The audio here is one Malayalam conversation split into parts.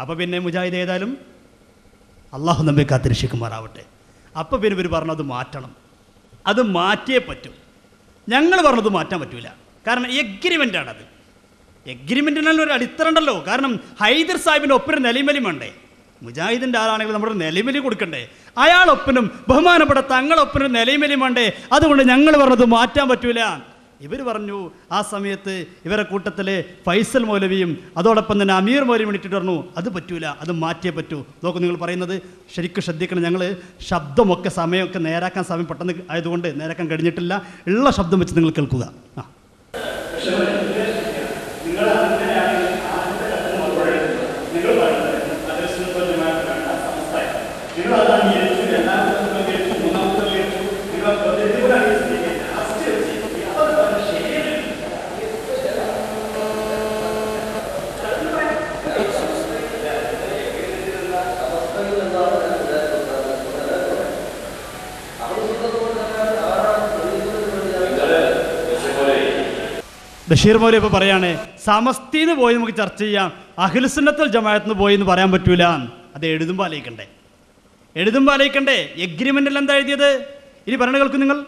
അപ്പോൾ പിന്നെ മുജാഹിദ് ഏതായാലും അള്ളാഹു നമ്മെ കാത്തിരക്ഷിക്കുമാറാവട്ടെ അപ്പോൾ പിന്നെ ഇവർ പറഞ്ഞു അത് മാറ്റണം അത് മാറ്റിയേ പറ്റൂ ഞങ്ങൾ പറഞ്ഞത് മാറ്റാൻ പറ്റൂല കാരണം എഗ്രിമെൻ്റാണത് എഗ്രിമെൻറ്റിനുള്ള ഒരു അടിത്തറ ഉണ്ടല്ലോ കാരണം ഹൈദർ സാഹിബിൻ്റെ ഒപ്പം നിലമലി വേണ്ടേ മുജാഹിദിൻ്റെ ആളാണെങ്കിൽ നമ്മുടെ നിലമലി കൊടുക്കണ്ടേ അയാളൊപ്പനും ബഹുമാനപ്പെട്ട തങ്ങളൊപ്പനും നിലമലി വേണ്ടേ അതുകൊണ്ട് ഞങ്ങൾ പറഞ്ഞത് മാറ്റാൻ പറ്റൂല ഇവർ പറഞ്ഞു ആ സമയത്ത് ഇവരെ കൂട്ടത്തിൽ ഫൈസൽ മൗലവിയും അതോടൊപ്പം തന്നെ അമീർ മൗലവിയും വേണ്ടിയിട്ട് പറഞ്ഞു അത് പറ്റൂല അത് മാറ്റിയേ പറ്റൂ നോക്കൂ നിങ്ങൾ പറയുന്നത് ശരിക്കും ശ്രദ്ധിക്കണം ഞങ്ങൾ ശബ്ദമൊക്കെ സമയമൊക്കെ നേരാക്കാൻ സമയം പെട്ടെന്ന് ആയതുകൊണ്ട് നേരാക്കാൻ കഴിഞ്ഞിട്ടില്ല ഉള്ള ശബ്ദം വെച്ച് നിങ്ങൾ കേൾക്കുക ആ ബഷീർ മൗലി ഇപ്പോൾ പറയാണ് സമസ്തിന്ന് പോയി നമുക്ക് ചർച്ച ചെയ്യാം അഖിൽസുന്നത്തൽ ജമാഅത്തിന് പോയി എന്ന് പറയാൻ പറ്റൂല അത് എഴുതുമ്പോൾ ആലോചിക്കണ്ടേ എഴുതുമ്പോൾ ആലോചിക്കണ്ടേ എഗ്രിമെന്റിൽ എന്താ എഴുതിയത് ഇനി പറയണ കേൾക്കും നിങ്ങൾ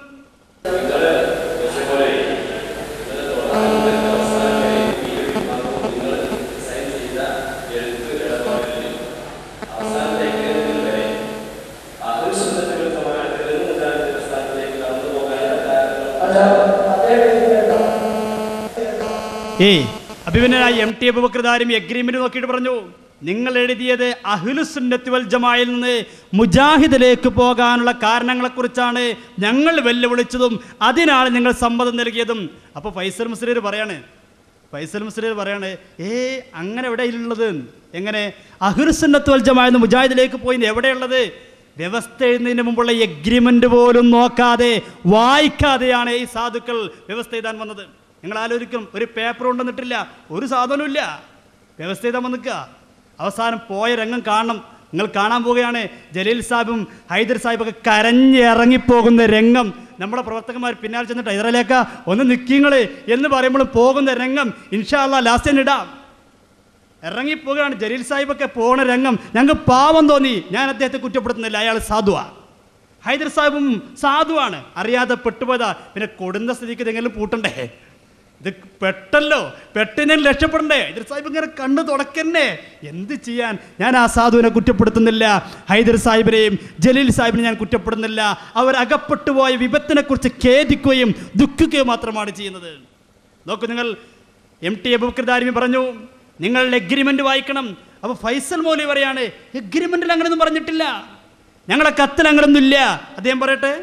ഏയ് അഭിമനായ എം ടി അബുബക്രദാരും എഗ്രിമെന്റ് നോക്കിയിട്ട് പറഞ്ഞു നിങ്ങൾ എഴുതിയത് അഹ്ലുസുന്നത്ത് വൽ ജമായിൽ നിന്ന് മുജാഹിദിലേക്ക് പോകാനുള്ള കാരണങ്ങളെക്കുറിച്ചാണ് ഞങ്ങൾ വെല്ലുവിളിച്ചതും അതിനാണ് നിങ്ങൾ സമ്മതം നൽകിയതും അപ്പോൾ ഫൈസൽ മുസ്ലിർ പറയാണ് ഫൈസൽ മുസ്ലിർ പറയാണ് ഏ അങ്ങനെ എവിടെയുള്ളത് എങ്ങനെ അഹ്ലുസുന്നത്ത് വൽ ജമായെന്ന് മുജാഹിദിലേക്ക് പോയി എവിടെയുള്ളത് വ്യവസ്ഥ എഴുതുന്നതിന് മുമ്പുള്ള എഗ്രിമെന്റ് പോലും നോക്കാതെ വായിക്കാതെയാണ് ഈ സാധുക്കൾ വ്യവസ്ഥ എഴുതാൻ വന്നത് നിങ്ങൾ ആലോചിക്കും ഒരു പേപ്പർ കൊണ്ടുവന്നിട്ടില്ല ഒരു സാധനവുമില്ല വ്യവസ്ഥ എഴുതാൻ വന്നിക്കുക അവസാനം പോയ രംഗം കാണണം നിങ്ങൾ കാണാൻ പോവുകയാണ് ജലീൽ സാഹിബും ഹൈദർ സാഹിബൊക്കെ കരഞ്ഞിറങ്ങിപ്പോകുന്ന രംഗം നമ്മുടെ പ്രവർത്തകന്മാർ പിന്നാലെ ചെന്നിട്ട് ഹൈദരലേക്ക ഒന്ന് നിൽക്കിങ്ങൾ എന്ന് പറയുമ്പോൾ പോകുന്ന രംഗം ഇൻഷാല്ല ലാസ്റ്റ് തന്നെ ഇടാം ഇറങ്ങിപ്പോവുകയാണ് ജലീൽ സാഹിബൊക്കെ പോണ രംഗം ഞങ്ങൾക്ക് പാവം തോന്നി ഞാൻ അദ്ദേഹത്തെ കുറ്റപ്പെടുത്തുന്നില്ല അയാൾ സാധുവാ ഹൈദർ സാഹിബും സാധുവാണ് അറിയാതെ പെട്ടുപോയതാ പിന്നെ കൊടുന്ന സ്ഥിതിക്ക് ഇതെങ്കിലും പൂട്ടണ്ടേ ഇത് പെട്ടല്ലോ പെട്ടെങ്കിലും രക്ഷപ്പെടണ്ടേ ഹൈദർ സാഹിബ് ഇങ്ങനെ കണ്ണു തുടക്കന്നെ എന്ത് ചെയ്യാൻ ഞാൻ ആ സാധുവിനെ കുറ്റപ്പെടുത്തുന്നില്ല ഹൈദർ സാഹിബിനെയും ജലീൽ സാഹിബിനെ ഞാൻ കുറ്റപ്പെടുന്നില്ല അവർ അകപ്പെട്ടു പോയ വിപത്തിനെ കുറിച്ച് ഖേദിക്കുകയും ദുഃഖിക്കുകയും മാത്രമാണ് ചെയ്യുന്നത് നോക്കൂ നിങ്ങൾ എം ടി അബുബക്കർദാരിമി പറഞ്ഞു നിങ്ങൾ എഗ്രിമെന്റ് വായിക്കണം അപ്പോൾ ഫൈസൽ മൗലി പറയാണ് എഗ്രിമെന്റിൽ അങ്ങനെയൊന്നും പറഞ്ഞിട്ടില്ല ഞങ്ങളെ കത്തിൽ അങ്ങനെയൊന്നും ഇല്ല അദ്ദേഹം പറയട്ടെ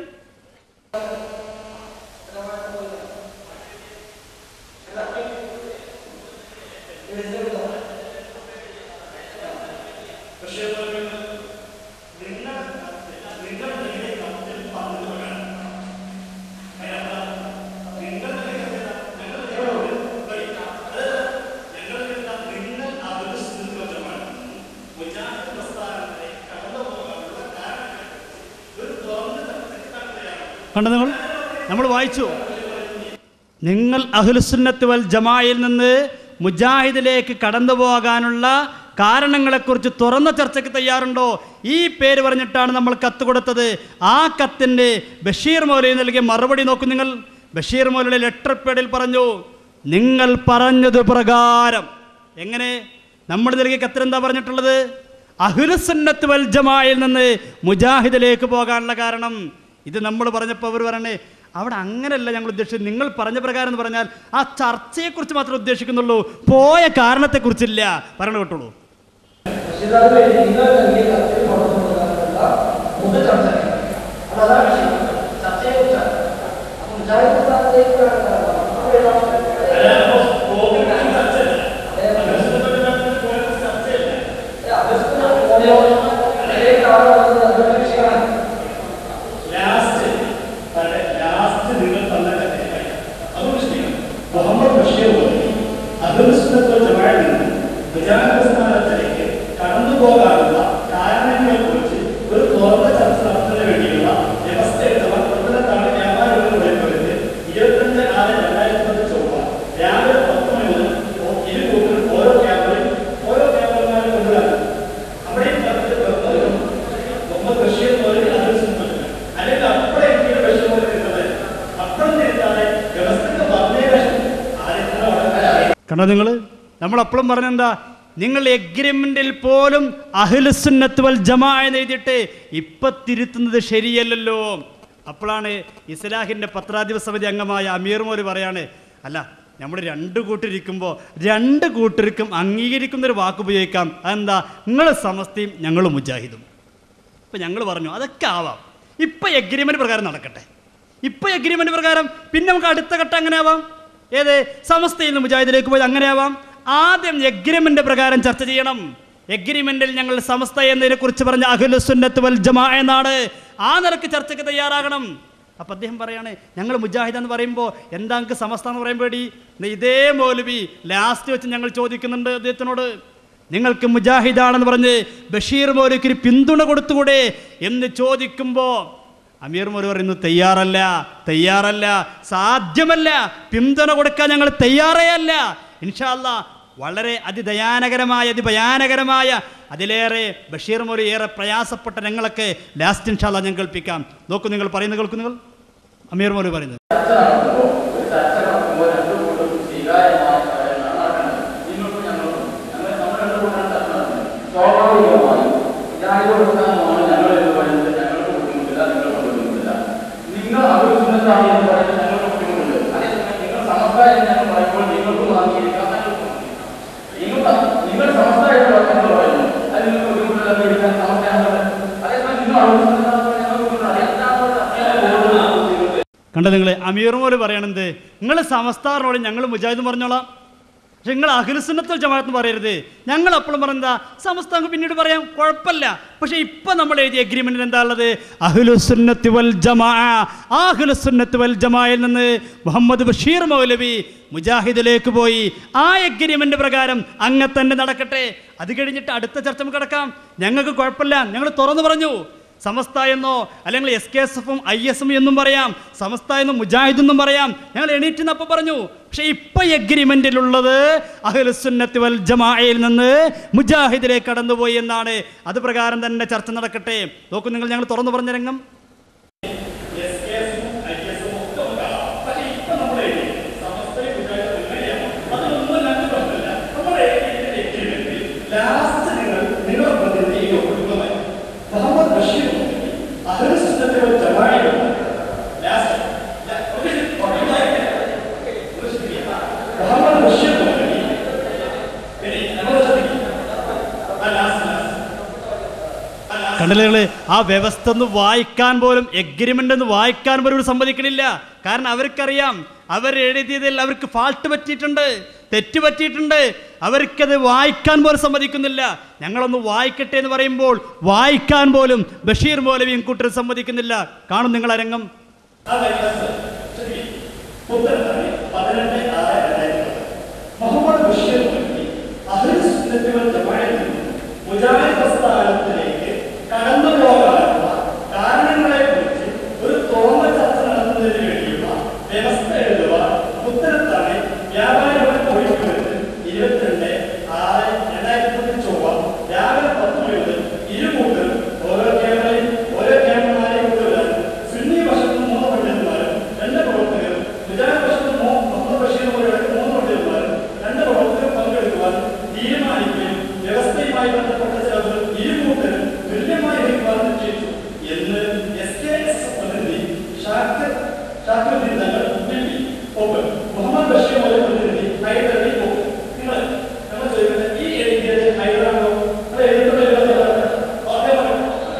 കണ്ടോ നിങ്ങൾ നമ്മൾ വായിച്ചു നിങ്ങൾ അഹ്ലുസുന്നത്ത് വൽ ജമായിൽ നിന്ന് മുജാഹിദിലേക്ക് കടന്നു പോകാനുള്ള കാരണങ്ങളെക്കുറിച്ച് തുറന്ന ചർച്ചയ്ക്ക് തയ്യാറുണ്ടോ ഈ പേര് പറഞ്ഞിട്ടാണ് നമ്മൾ കത്ത് കൊടുത്തത് ആ കത്തിൻ്റെ ബഷീർ മൗലവി നൽകിയ മറുപടി നോക്കൂ നിങ്ങൾ ബഷീർ മൗലയുടെ ലെറ്റർ പേഡിൽ പറഞ്ഞു നിങ്ങൾ പറഞ്ഞത് പ്രകാരം എങ്ങനെ നമ്മൾ നൽകിയ കത്തിൽ എന്താ പറഞ്ഞിട്ടുള്ളത് അഹുലുസുന്നത്ത് വൽ ജമായിൽ നിന്ന് മുജാഹിദിലേക്ക് പോകാനുള്ള കാരണം ഇത് നമ്മൾ പറഞ്ഞപ്പോൾ അവർ പറയണേ അവിടെ അങ്ങനെയല്ല ഞങ്ങൾ ഉദ്ദേശിച്ചത് നിങ്ങൾ പറഞ്ഞ പ്രകാരം എന്ന് പറഞ്ഞാൽ ആ ചർച്ചയെക്കുറിച്ച് മാത്രമേ ഉദ്ദേശിക്കുന്നുള്ളൂ പോയ കാരണത്തെക്കുറിച്ചില്ല പറയണ കേട്ടോളൂ രക്ഷിതാക്കളെ നിങ്ങൾ നൽകിയ കത്തിൽ പുറത്തുകൊണ്ടുവന്നിട്ടുള്ള മുഖ ചർച്ച അപ്പോൾ അതാണ് വിഷയം ചർച്ചയെക്കുറിച്ചാണ് അപ്പോൾ മുജാഹിദ് സ്ഥാനത്തേക്കാണ് ലാസ്റ്റ് ലാസ്റ്റ് നിങ്ങൾ തന്ന അതുകൊണ്ട് ചെയ്യണം മുഹമ്മദ് ബഷീർ അഹുസ്നത്തുൽ ജമാഅത്തിൽ നിന്ന് മുജാഹിദ് സ്ഥാനത്തിലേക്ക് കടന്നു പോകാനുള്ള കാരണങ്ങളെ കുറിച്ച് ഒരു തുറന്ന ചർച്ച നടത്തുന്നതിന് വേണ്ടിയുള്ള വ്യവസ്ഥ എഴുതുവാൻ കൊല്ലത്താണ് വ്യാപാരികളുടെ ഉൾപ്പെടുത്തി ഇരുപത്തഞ്ച് ആറ് രണ്ടായിരത്തി പത്ത് ചൊവ്വ രാവിലെ പത്ത് മണി മുതൽ ഇരു കൂട്ടരും ഓരോ ക്യാബിലും ഓരോ ക്യാബിന്മാരെ കൊണ്ടുവരാൻ കണ്ടോ നിങ്ങൾ നമ്മൾ അപ്പോഴും പറഞ്ഞെന്താ നിങ്ങൾ എഗ്രിമെന്റിൽ പോലും അഹ്ലുസുന്നത്ത് വൽ ജമാ എന്ന് എഴുതിയിട്ട് ഇപ്പൊ തിരുത്തുന്നത് ശരിയല്ലല്ലോ അപ്പോഴാണ് ഇസ്ലാഹിന്റെ പത്രാധിപ സമിതി അംഗമായ അമീർ മോര് പറയാണ് അല്ല നമ്മൾ രണ്ട് കൂട്ടരിക്കുമ്പോൾ രണ്ട് കൂട്ടർക്കും അംഗീകരിക്കുന്ന ഒരു വാക്ക് ഉപയോഗിക്കാം അതെന്താ നിങ്ങൾ സമസ്തയും ഞങ്ങൾ മുജാഹിദും ഇപ്പം ഞങ്ങൾ പറഞ്ഞു അതൊക്കെ ആവാം ഇപ്പം എഗ്രിമെൻ്റ് പ്രകാരം നടക്കട്ടെ ഇപ്പം എഗ്രിമെൻ്റ് പ്രകാരം പിന്നെ നമുക്ക് അടുത്ത ഘട്ടം അങ്ങനെ ആവാം ഏത് സമസ്തയിൽ നിന്ന് മുജാഹിദിലേക്ക് പോയത് അങ്ങനെ ആവാം ആദ്യം എഗ്രിമെൻ്റ് പ്രകാരം ചർച്ച ചെയ്യണം എഗ്രിമെന്റിൽ ഞങ്ങൾ സമസ്ത എന്നതിനെ കുറിച്ച് പറഞ്ഞ അഖിലുസുന്നത്ത് വൽ ജമാ എന്നാണ് ആ നിലക്ക് ചർച്ചയ്ക്ക് തയ്യാറാകണം അപ്പം അദ്ദേഹം പറയാണ് ഞങ്ങൾ മുജാഹിദ് എന്ന് പറയുമ്പോൾ എന്താ നിങ്ങൾക്ക് സമസ്ത എന്ന് പറയുമ്പോഴി ഇതേ മൗലവി ലാസ്റ്റ് വെച്ച് ഞങ്ങൾ ചോദിക്കുന്നുണ്ട് അദ്ദേഹത്തിനോട് നിങ്ങൾക്ക് മുജാഹിദാണെന്ന് പറഞ്ഞ് ബഷീർ മൗലയ്ക്ക് ഒരു പിന്തുണ കൊടുത്തുകൂടെ എന്ന് ചോദിക്കുമ്പോൾ അമീർ മൗലി പറയുന്നു തയ്യാറല്ല തയ്യാറല്ല സാധ്യമല്ല പിന്തുണ കൊടുക്കാൻ ഞങ്ങൾ തയ്യാറേ അല്ല ഇൻഷാല്ല വളരെ അതിദയാനകരമായ അതിഭയാനകരമായ അതിലേറെ ബഷീർ മൗലി ഏറെ പ്രയാസപ്പെട്ട ഞങ്ങളൊക്കെ ലാസ്റ്റ് ഇൻഷാല്ല ഞാൻ കേൾപ്പിക്കാം നോക്കൂ നിങ്ങൾ പറയുന്നത് കേൾക്കൂ നിങ്ങൾ അമീർ മൗലി പറയുന്നത് ചർച്ച നടത്തുമ്പോൾ ഒരു ചർച്ച നടത്തുമ്പോൾ രണ്ടു കൂട്ടർക്കും സ്വീകാര്യമായ കാര്യങ്ങളാണ് നടക്കുന്നത് നിങ്ങൾക്കും ഞങ്ങൾക്കും ഞങ്ങൾ നമ്മൾ രണ്ടു കൂട്ടരും ചർച്ച നടത്തുന്നത് സ്വാഭാവികമായും ഇതായത് കൊടുക്കാനുമാണ് ഞങ്ങൾ എന്ന് പറയുന്നത് ഞങ്ങൾക്ക് ബുദ്ധിമുട്ടില്ല നിങ്ങൾക്ക് ബുദ്ധിമുട്ടില്ല നിങ്ങൾ അഭിസുന്നതാണ് എന്ന് പറയുന്നത് ഞങ്ങൾക്ക് ബുദ്ധിമുട്ടുണ്ട് അതേസമയം നിങ്ങൾ സമസ്തായം ഞങ്ങൾ പറയുമ്പോൾ നിങ്ങൾക്കും അംഗീകരിക്കാം ഞങ്ങൾക്കും അംഗീകരിക്കാം. നിങ്ങൾ നിങ്ങൾ സമസ്തായിട്ട് ഞങ്ങൾ പറയുന്നു അത് നിങ്ങൾക്ക് ബുദ്ധിമുട്ടില്ല അംഗീകരിക്കാൻ സമസ്തയാണ് അതേസമയം നിങ്ങൾ അഭിസുന്നതാണ് ഞങ്ങൾക്ക് ബുദ്ധിമുട്ടുണ്ട് എന്താണ് ചർച്ചയിലെ ബുദ്ധിമുട്ട് കണ്ടോ നിങ്ങൾ അമീർ മോല് പറയണത് നിങ്ങൾ സമസ്താറിനോട് ഞങ്ങൾ മുജാഹിദ് പറഞ്ഞോളാം പക്ഷെ നിങ്ങൾ അഖിൽസുന്നത്തുൽ ജമാഅത്ത് പറയരുത് ഞങ്ങൾ അപ്പോഴും പറഞ്ഞാ സമസ്താങ്ക് പിന്നീട് പറയാം കുഴപ്പമില്ല പക്ഷെ ഇപ്പൊ നമ്മൾ എഴുതിയ അഗ്രിമെന്റിൽ എന്താ ഉള്ളത് അഹ്ലുസുന്നത്ത് വൽ ജമാ ആ അഹ്ലുസുന്നത്ത് വൽ ജമായിൽ നിന്ന് മുഹമ്മദ് ബഷീർ മൗലവി മുജാഹിദിലേക്ക് പോയി ആ അഗ്രിമെന്റ് പ്രകാരം അങ്ങ് തന്നെ നടക്കട്ടെ അത് കഴിഞ്ഞിട്ട് അടുത്ത ചർച്ച നമുക്ക് കിടക്കാം ഞങ്ങൾക്ക് കുഴപ്പമില്ല ഞങ്ങൾ തുറന്നു പറഞ്ഞു സമസ്ത എന്നോ അല്ലെങ്കിൽ എസ് കെ എസ് എഫും ഐ എസ് എം എന്നും പറയാം സമസ്ത എന്നും മുജാഹിദ് എന്നും പറയാം ഞങ്ങൾ എണീറ്റ് നിന്ന് അപ്പം പറഞ്ഞു പക്ഷെ ഇപ്പൊ എഗ്രിമെന്റിലുള്ളത് അഹ്ലുസുന്നത്ത് വൽ ജമാഅയിൽ നിന്ന് മുജാഹിദിലേക്ക് കടന്നുപോയി എന്നാണ് അത് പ്രകാരം തന്നെ ചർച്ച നടക്കട്ടെ നോക്കൂ നിങ്ങൾ ഞങ്ങൾ തുറന്നു പറഞ്ഞ രംഗം മുഹമ്മദ് ബഷീർ അഹ്ലുസുന്നത്ത് വൽ ജമാഅയുടെ മുഹമ്മദ് ബഷീർ കണ്ടലുകള് ആ വ്യവസ്ഥ ഒന്ന് വായിക്കാൻ പോലും എഗ്രിമെന്റ് ഒന്ന് വായിക്കാൻ പോലും ഇവര് സമ്മതിക്കണില്ല കാരണം അവർക്കറിയാം അവർ എഴുതിയതിൽ അവർക്ക് ഫാൾട്ട് പറ്റിയിട്ടുണ്ട് തെറ്റ് പറ്റിയിട്ടുണ്ട് അവർക്കത് വായിക്കാൻ പോലും സമ്മതിക്കുന്നില്ല ഞങ്ങളൊന്ന് വായിക്കട്ടെ എന്ന് പറയുമ്പോൾ വായിക്കാൻ പോലും ബഷീർ മൗലവിയും കൂട്ടർ സമ്മതിക്കുന്നില്ല കാണും നിങ്ങൾ ആ രംഗം മുഹമ്മദ് ബഷീർ അഹ്ലുസുന്നത്ത് വൽ ജമാഅത്തിൽ മുജാഹിദ് പ്രസ്ഥാനത്തിലേക്ക് കടന്നു പോകാനുള്ള കാരണങ്ങളെക്കുറിച്ച് ഒരു തുറന്ന ചർച്ച നടത്തുന്നതിന് വേണ്ടിയുള്ള വ്യവസ്ഥ എഴുതുക ഉത്തരത്താണ് വ്യാപാരികളെ ഒഴിക്കുന്നത് ഇരുപത്തിരണ്ട് ആറ് രണ്ടായിരത്തി പത്ത് ചൊവ്വ രാവിലെ പത്ത് മണി മുതൽ ഇരുകൂട്ടരും ഓരോ ക്യാമറയും ഓരോ ക്യാമറമാരെ കൊണ്ടുവരാൻ സുന്നി വശത്ത് മൂന്ന് പണ്ഡിതന്മാരും രണ്ട് പ്രവർത്തകരും മുജാഹിദ് വശത്ത് മൂ- മുഹമ്മദ് ബഷീർ പോലെയുള്ള മൂന്ന് പണ്ഡിതന്മാരും രണ്ട് പ്രവർത്തകരും പങ്കെടുക്കുവാൻ തീരുമാനിക്കുകയും വ്യവസ്ഥയുമായി ബന്ധപ്പെട്ട ചിലവ് ഇരുകൂട്ടരും തുല്യമായി വഹിക്കുവാൻ നിശ്ചയിച്ചു എന്ന് എസ് കെ എസ് എഫ് പ്രതിനിധി ഷാക്കിർ ഷാക്കിറുദ്ദീൻ തങ്ങൾ ഉദ്ധരിച്ചു. ഒപ്പ് മുഹമ്മദ് ബഷീർ പോലെ പ്രതിനിധി ഹൈദരലി ഒപ്പ് നിങ്ങൾ നമ്മൾ ചോദിക്കുന്നത് ഈ എഴുതിയത് ഹൈദരാബാദോ അത് എഴുതുന്നത് എഴുതുന്നത് അദ്ദേഹം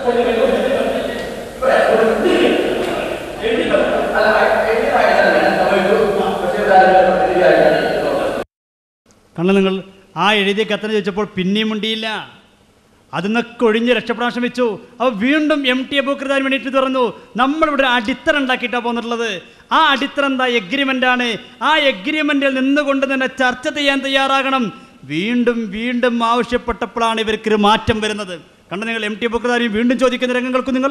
കണ്ട നിങ്ങൾ ആ എഴുതിയ കത്തിന് ചോദിച്ചപ്പോൾ പിന്നെയും മുണ്ടിയില്ല അതിന്നൊക്കെ ഒഴിഞ്ഞ് രക്ഷപ്പെടാൻ ശ്രമിച്ചു അപ്പോൾ വീണ്ടും എം ടി അബൂക്കർദാൻ വേണ്ടിയിട്ട് തുറന്നു നമ്മളിവിടെ ഒരു അടിത്തറ ഉണ്ടാക്കിയിട്ടാണ് പോന്നിട്ടുള്ളത് ആ അടിത്തറ എന്താ എഗ്രിമെൻ്റ് ആണ് ആ എഗ്രിമെൻറ്റിൽ നിന്നുകൊണ്ട് തന്നെ ചർച്ച ചെയ്യാൻ തയ്യാറാകണം വീണ്ടും വീണ്ടും ആവശ്യപ്പെട്ടപ്പോഴാണ് ഇവർക്കൊരു മാറ്റം വരുന്നത് കണ്ട നിങ്ങൾ എം ടി അബൂക്കർദാൻ വീണ്ടും ചോദിക്കുന്ന രംഗങ്ങൾക്കും നിങ്ങൾ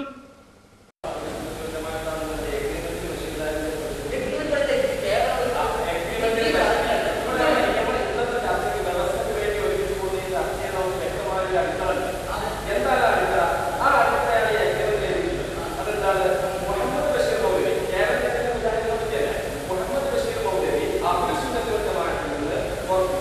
മുഹമ്മദ് ബഷീർ മൗലവി അഹ്ലുസുന്നത്ത് വൽ ജമാഅത്തിൽ നിന്ന് പുറത്തു